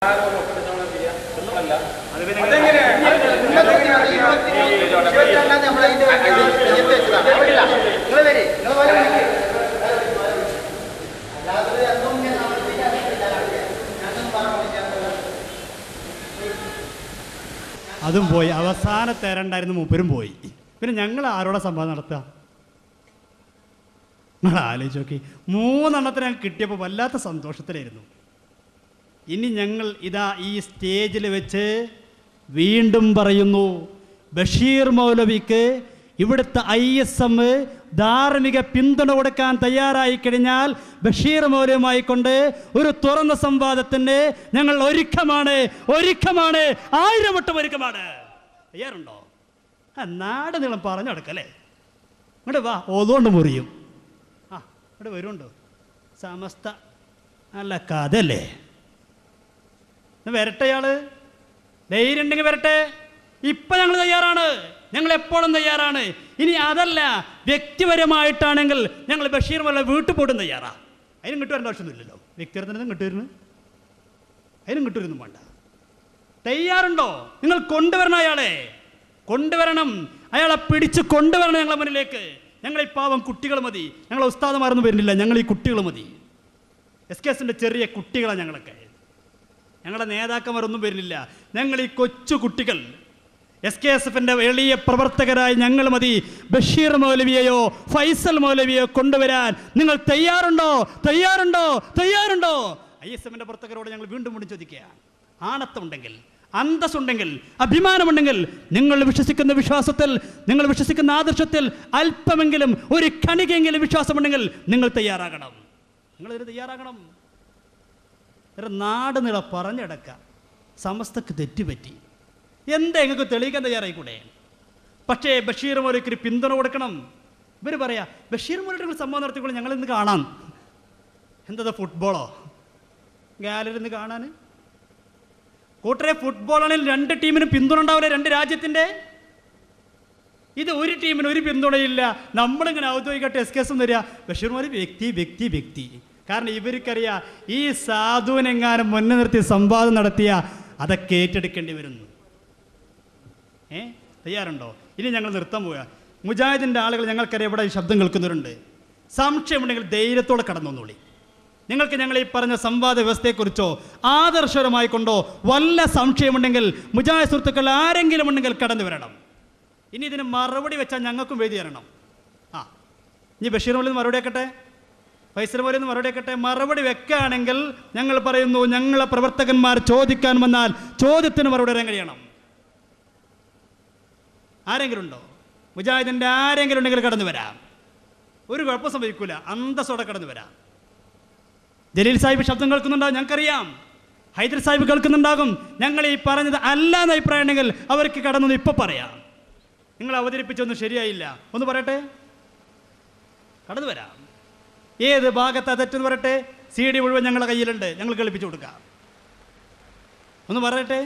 അതും പോയി അവസാന തേരണ്ടായിരുന്നു മൂപ്പരും പോയി പിന്നെ ഞങ്ങൾ ആരോടെ സംഭവം നടത്തുക നിങ്ങൾ ആലോചിച്ച് നോക്കി മൂന്നെണ്ണത്തിന് ഞങ്ങൾക്ക് കിട്ടിയപ്പോൾ വല്ലാത്ത സന്തോഷത്തിലായിരുന്നു ഇനി ഞങ്ങൾ ഇതാ ഈ സ്റ്റേജിൽ വെച്ച് വീണ്ടും പറയുന്നു ബഷീർ മൗലവിക്ക് ഇവിടുത്തെ ഐ എസ് എം ധാർമ്മിക പിന്തുണ കൊടുക്കാൻ തയ്യാറായി കഴിഞ്ഞാൽ ബഷീർ മൗലവുമായി കൊണ്ട് ഒരു തുറന്ന സംവാദത്തിന് ഞങ്ങൾ ഒരുക്കമാണ് ഒരുക്കമാണ് ആയിരം വട്ടം ഒരുക്കമാണ് തയ്യാറുണ്ടോ ആ നാട് നീളം പറഞ്ഞു നടക്കല്ലേ ഇങ്ങോട്ട് വാ ഓതുകൊണ്ട് മുറിയും ആ ഇവിടെ വരുമുണ്ടോ സമസ്ത നല്ല കഥയല്ലേ വരട്ടെ അയാള് ധൈര്യം ഉണ്ടെങ്കിൽ വരട്ടെ ഇപ്പൊ ഞങ്ങൾ തയ്യാറാണ് ഞങ്ങൾ എപ്പോഴും തയ്യാറാണ് ഇനി അതല്ല വ്യക്തിപരമായിട്ടാണെങ്കിൽ ഞങ്ങൾ ബഷീർ വല്ല വീട്ടിൽ പോയിട്ടും തയ്യാറാ അതിനും കിട്ടുവരേണ്ട ആവശ്യമൊന്നുമില്ലല്ലോ വ്യക്തിപരത്തിനും കിട്ടുവരുന്നു അതിനും കിട്ടുവരുന്നും വേണ്ട തയ്യാറുണ്ടോ നിങ്ങൾ കൊണ്ടുവരണം അയാളെ കൊണ്ടുവരണം അയാളെ പിടിച്ച് കൊണ്ടുവരണം ഞങ്ങളെ മുന്നിലേക്ക് ഞങ്ങൾ ഈ പാവം കുട്ടികൾ മതി ഞങ്ങളെ ഉസ്താദമാരൊന്നും വരുന്നില്ല ഞങ്ങൾ ഈ കുട്ടികൾ മതി എസ് കെ എസിൻ്റെ ചെറിയ കുട്ടികളാണ് ഞങ്ങളൊക്കെ ഞങ്ങളുടെ നേതാക്കന്മാരൊന്നും വരുന്നില്ല ഞങ്ങൾ ഈ കൊച്ചു കുട്ടികൾ എസ് കെ എസ് എഫിൻ്റെ എളിയ പ്രവർത്തകരായി ഞങ്ങൾ മതി ബഷീർ മൗലവിയെയോ ഫൈസൽ മൗലവിയെയോ കൊണ്ടുവരാൻ നിങ്ങൾ തയ്യാറുണ്ടോ തയ്യാറുണ്ടോ തയ്യാറുണ്ടോ ഐ എസ് എമ്മിൻ്റെ പ്രവർത്തകരോട് ഞങ്ങൾ വീണ്ടും വീണ്ടും ചോദിക്കുക ആണത്തമുണ്ടെങ്കിൽ അന്തസ്സുണ്ടെങ്കിൽ അഭിമാനമുണ്ടെങ്കിൽ നിങ്ങൾ വിശ്വസിക്കുന്ന വിശ്വാസത്തിൽ നിങ്ങൾ വിശ്വസിക്കുന്ന ആദർശത്തിൽ അല്പമെങ്കിലും ഒരു കണികയെങ്കിലും വിശ്വാസമുണ്ടെങ്കിൽ നിങ്ങൾ തയ്യാറാകണം നിങ്ങളിതിന് തയ്യാറാകണം ഒരു നാട് നിള പറഞ്ഞടക്ക സമസ്തക്ക് തെറ്റുപറ്റി എന്താ നിങ്ങൾക്ക് തെളിയിക്കാൻ തയ്യാറായിക്കൂടെ പക്ഷേ ബഷീർ മോലയ്ക്ക് ഒരു പിന്തുണ കൊടുക്കണം ഇവർ പറയാ ബഷീർ മോലയുടെ സംഭവം നടത്തിക്കൊണ്ട് ഞങ്ങൾ ഇന്ന് കാണാം എന്താ ഫുട്ബോളോ ഗാലറി ഇന്ന് കാണാൻ കൂട്ടരെ ഫുട്ബോളാണെങ്കിൽ രണ്ട് ടീമിനും പിന്തുണ ഉണ്ടാവില്ല രണ്ട് രാജ്യത്തിൻ്റെ ഇത് ഒരു ടീമിന് ഒരു പിന്തുണയില്ല നമ്മളിങ്ങനെ ഔദ്യോഗികമായിട്ട് എസ് കേസും തരിക ബഷീർ മോലി വ്യക്തി വ്യക്തി വ്യക്തി കാരണം ഇവർക്കറിയാം ഈ സാധുവിനെങ്ങാനും മുന്നേ നിർത്തി സംവാദം നടത്തിയ അതൊക്കെ ഏറ്റെടുക്കേണ്ടി വരുന്നു ഏ തയ്യാറുണ്ടോ ഇനി ഞങ്ങൾ നിർത്താൻ പോവുക മുജാഹിദിൻ്റെ ആളുകൾ ഞങ്ങൾക്കറിയാം ഇവിടെ ഈ ശബ്ദം കേൾക്കുന്നവരുണ്ട് സംശയമുണ്ടെങ്കിൽ ധൈര്യത്തോടെ കടന്നു വന്നോളി നിങ്ങൾക്ക് ഞങ്ങൾ ഈ പറഞ്ഞ സംവാദ വ്യവസ്ഥയെക്കുറിച്ചോ ആദർശപരമായി കൊണ്ടോ വല്ല സംശയമുണ്ടെങ്കിൽ മുജാഹിദ് സുഹൃത്തുക്കൾ ആരെങ്കിലും ഉണ്ടെങ്കിൽ കടന്നു വരണം ഇനി ഇതിന് മറുപടി വെച്ചാൽ ഞങ്ങൾക്കും വേദി തരണം ആ ഇനി ബഷീർ മൊലി മറുപടി വെക്കട്ടെ ഫൈസൽ മൊലി മറുപടി വെക്കട്ടെ മറുപടി വെക്കുകയാണെങ്കിൽ ഞങ്ങൾ പറയുന്നു ഞങ്ങളെ പ്രവർത്തകന്മാർ ചോദിക്കാൻ വന്നാൽ ചോദ്യത്തിന് മറുപടി തരാൻ കഴിയണം ആരെങ്കിലും ഉണ്ടോ മുജാഹിദിൻ്റെ ആരെങ്കിലും ഉണ്ടെങ്കിൽ കടന്നു വരാം ഒരു കുഴപ്പം സംഭവിക്കൂല അന്തസ്സോടെ കടന്നു വരാം ജലീൽ സാഹിബ് ശബ്ദം കേൾക്കുന്നുണ്ടാവും ഞങ്ങൾക്കറിയാം ഹൈദർ സാഹിബ് കേൾക്കുന്നുണ്ടാകും ഞങ്ങൾ ഈ പറഞ്ഞത് അല്ല എന്ന് അഭിപ്രായം ഉണ്ടെങ്കിൽ അവർക്ക് കടന്നു ഇപ്പൊ പറയാം നിങ്ങൾ അവതരിപ്പിച്ചൊന്നും ശരിയായില്ല ഒന്ന് പറയട്ടെ കടന്നു വരാം ഏത് ഭാഗത്താ തെറ്റെന്ന് പറയട്ടെ സി ഡി മുഴുവൻ ഞങ്ങളുടെ കയ്യിലുണ്ട് ഞങ്ങൾ കേൾപ്പിച്ചു കൊടുക്കാം ഒന്ന് പറയട്ടെ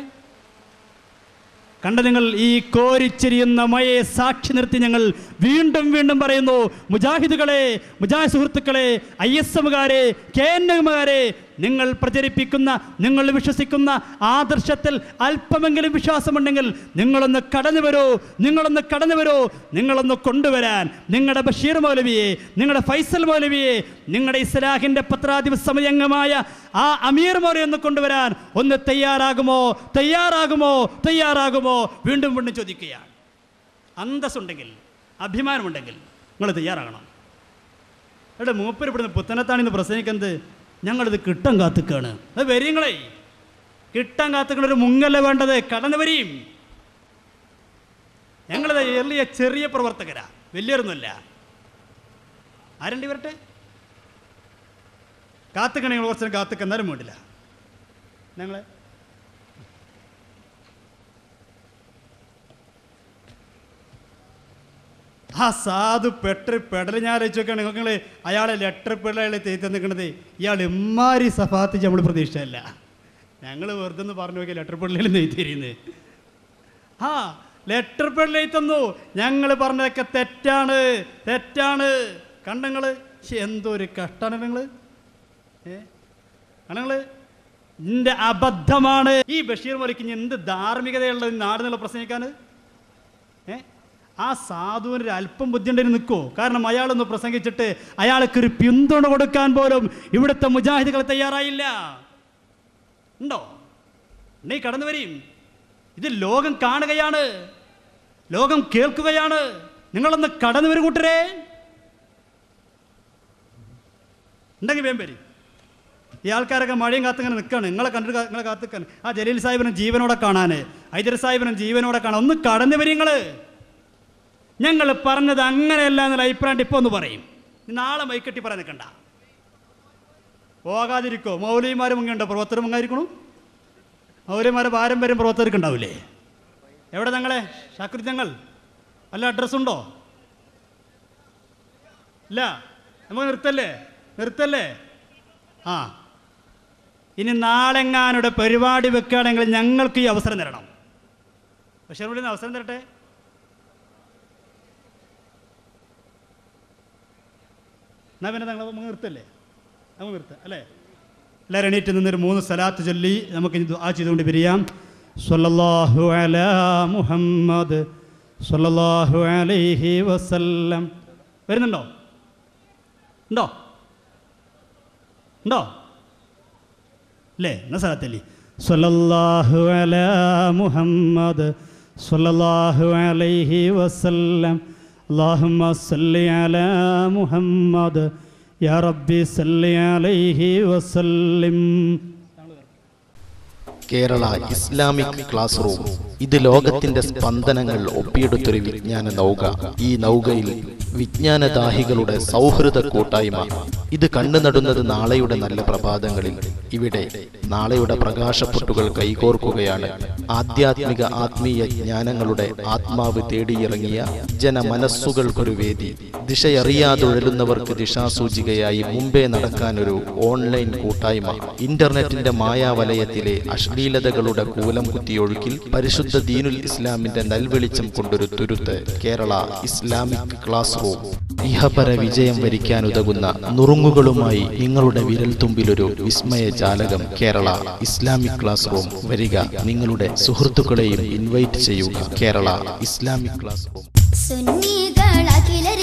കണ്ട നിങ്ങൾ ഈ കോരിച്ചെരിയുന്ന മഴയെ സാക്ഷി നിർത്തി ഞങ്ങൾ വീണ്ടും വീണ്ടും പറയുന്നു മുജാഹിദുകളെ മുജാഹിദ് സുഹൃത്തുക്കളെ ഐ എസ് എമ്മുകാരെ കെ എൻ എമ്മുകാരെ നിങ്ങൾ പ്രചരിപ്പിക്കുന്ന നിങ്ങൾ വിശ്വസിക്കുന്ന ആദർശത്തിൽ അല്പമെങ്കിലും വിശ്വാസമുണ്ടെങ്കിൽ നിങ്ങളൊന്ന് കടന്നു വരൂ നിങ്ങളൊന്ന് കടന്നു വരൂ നിങ്ങളൊന്ന് കൊണ്ടുവരാൻ നിങ്ങളുടെ ബഷീർ മൗലവിയെ നിങ്ങളുടെ ഫൈസൽ മൗലവിയെ നിങ്ങളുടെ ഇസ്ലാഹിൻ്റെ പത്രാധിപ സമയംഗമായ ആ അമീർ മൗലവി ഒന്ന് കൊണ്ടുവരാൻ ഒന്ന് തയ്യാറാകുമോ തയ്യാറാകുമോ തയ്യാറാകുമോ വീണ്ടും വീണ്ടും ചോദിക്കുകയാണ് അന്തസ്സുണ്ടെങ്കിൽ അഭിമാനമുണ്ടെങ്കിൽ നിങ്ങൾ തയ്യാറാകണം എവിടെ മൂപ്പര് ഇവിടുന്ന് പുത്തനത്താണിന്ന് പ്രസംഗിക്കുന്നത് ഞങ്ങളിത് കിട്ടാൻ കാത്തുക്കാണ് അത് വരിങ്ങളെ കിട്ടാൻ കാത്തുക്കണ ഒരു മുങ്ങല്ല വേണ്ടത് കടന്നു വരിയും ഞങ്ങളിത് എളിയ ചെറിയ പ്രവർത്തകരാ വലിയൊരുന്നല്ല ആരണ്ടി വരട്ടെ കാത്തുക്കണ ഞങ്ങൾ കുറച്ചു കാത്തുക്ക എന്നാലും വേണ്ടില്ല ഞങ്ങളെ ആ സാധു പെട്ടർ പെടൽ ഞാൻ ആലോചിച്ചൊക്കെയാണ് നിങ്ങൾ അയാളെ ലെറ്റർ പെടലയാളെ തേത്തി നിൽക്കണത് ഇയാൾ എമ്മാരി സഫാത്ത് നമ്മൾ പ്രതീക്ഷയല്ല ഞങ്ങൾ വെറുതെ ഒന്ന് പറഞ്ഞു നോക്കിയ ലെറ്റർ പെടലിൽ നെയ്ത്തിരിയുന്നത് ആ ലെറ്റർ പെടലേ തന്നു ഞങ്ങൾ പറഞ്ഞതൊക്കെ തെറ്റാണ് തെറ്റാണ് കണ്ടങ്ങൾ എന്തോ ഒരു കഷ്ടാണ് നിങ്ങൾ ഏ കണ്ടങ്ങൾ നിന്റെ അബദ്ധമാണ് ഈ ബഷീർ മൊലിക്ക് ഇനി എന്ത് ധാർമ്മികതയുള്ളത് ഈ നാട് നിങ്ങൾ പ്രസംഗിക്കാൻ ഏ ആ സാധുവിന് ഒരു അല്പം ബുദ്ധി ഉണ്ടെങ്കിൽ നിൽക്കുമോ കാരണം അയാളൊന്ന് പ്രസംഗിച്ചിട്ട് അയാൾക്ക് ഒരു പിന്തുണ കൊടുക്കാൻ പോലും ഇവിടുത്തെ മുജാഹിദുകൾ തയ്യാറായില്ല ഉണ്ടോ നീ കടന്നു വരും ഇത് ലോകം കാണുകയാണ് ലോകം കേൾക്കുകയാണ് നിങ്ങളൊന്ന് കടന്നു വരും കൂട്ടരെ ഉണ്ടെങ്കിൽ വേം വരും ഈ ആൾക്കാരൊക്കെ മഴയും കാത്തിങ്ങനെ നിൽക്കുകയാണ് നിങ്ങളെ കണ്ടിട്ട് കാ- നിങ്ങളെ കാത്തിക്കാൻ ആ ജലീൽ സാഹിബിനും ജീവനോടെ കാണാൻ ഹൈദർ സാഹിബിനും ജീവനോടെ കാണാൻ ഒന്ന് കടന്നു വരും നിങ്ങൾ ഞങ്ങൾ പറഞ്ഞത് അങ്ങനെയല്ല എന്നുള്ള അഭിപ്രായം ഇപ്പോൾ ഒന്ന് പറയും ഇനി നാളെ മൈക്കെട്ടി പറയാൻ നിൽക്കണ്ട പോകാതിരിക്കോ മൗലിമാരും മുങ്ങുണ്ടോ പ്രവർത്തനം മുങ്ങായിരിക്കണു മൗലിമാരെ പാരമ്പര്യം പ്രവർത്തകർക്ക് ഉണ്ടാവില്ലേ എവിടെ ഞങ്ങളെ ഷാക്കുരി ഞങ്ങൾ വല്ല അഡ്രസ്സുണ്ടോ ഇല്ല നമുക്ക് നിർത്തല്ലേ നിർത്തല്ലേ ആ ഇനി നാളെങ്ങാനുടെ പരിപാടി വെക്കുകയാണെങ്കിൽ ഞങ്ങൾക്ക് ഈ അവസരം തരണം പക്ഷേ ഇവിടെ നിന്ന് അവസരം തരട്ടെ എന്നാ പിന്നെ ഞങ്ങൾ നമുക്ക് നിർത്തല്ലേ നമുക്ക് നിർത്താം അല്ലേ എല്ലാവരും എണീറ്റ് നിന്നൊരു മൂന്ന് സ്ഥലത്ത് ചൊല്ലി നമുക്ക് ഇനി ദുആ ചെയ്തുകൊണ്ട് പിരിയാം സ്വല്ലല്ലാഹു അലാ മുഹമ്മദ് സ്വല്ലല്ലാഹു അലൈഹി വസല്ലം വരുന്നുണ്ടോ ഉണ്ടോ ഉണ്ടോ അല്ലേ എന്നാ സ്ഥലത്തല്ലേ സ്വല്ലല്ലാഹു അലാ മുഹമ്മദ് സ്വല്ലല്ലാഹു അലൈഹി വസല്ലം اللهم صل على محمد يا ربي صل عليه وسلم കേരള ഇസ്ലാമിക് ക്ലാസ് റൂം ഇത് ലോകത്തിന്റെ സ്പന്ദനങ്ങൾ ഒപ്പിയെടുത്തൊരു വിജ്ഞാന നൗക ഈ നൗകയിൽ വിജ്ഞാനദാഹികളുടെ സൗഹൃദ കൂട്ടായ്മ ഇത് കണ്ടു നടുന്നത് നാളെയുടെ നല്ല പ്രഭാതങ്ങളിൽ ഇവിടെ നാളെയുടെ പ്രകാശപ്പൊട്ടുകൾ കൈകോർക്കുകയാണ് ആധ്യാത്മിക ആത്മീയ ജ്ഞാനങ്ങളുടെ ആത്മാവ് തേടിയിറങ്ങിയ ജനമനസ്സുകൾക്കൊരു വേദി ദിശയറിയാതൊഴലുന്നവർക്ക് ദിശാസൂചികയായി മുമ്പേ നടക്കാനൊരു ഓൺലൈൻ കൂട്ടായ്മ ഇന്റർനെറ്റിന്റെ മായാവലയത്തിലെ അശ്ലീലതകളുടെ കൂലം കുത്തിയൊഴുക്കിൽ പരിശുദ്ധ ദീനുൽ ഇസ്ലാമിന്റെ നൽവെളിച്ചം കൊണ്ടൊരു തുരുത്ത് കേരള ഇസ്ലാമിക് ക്ലാസ് റൂം ഇഹപര വിജയം വരിക്കാൻ ഉതകുന്ന നുറുങ്ങുകളുമായി നിങ്ങളുടെ വിരൽത്തുമ്പിലൊരു വിസ്മയ ജാലകം കേരള ഇസ്ലാമിക് ക്ലാസ് റൂം വരിക നിങ്ങളുടെ സുഹൃത്തുക്കളെയും ഇൻവൈറ്റ് ചെയ്യുക കേരള ഇസ്ലാമിക് ക്ലാസ് റൂം സുന്നികളഖില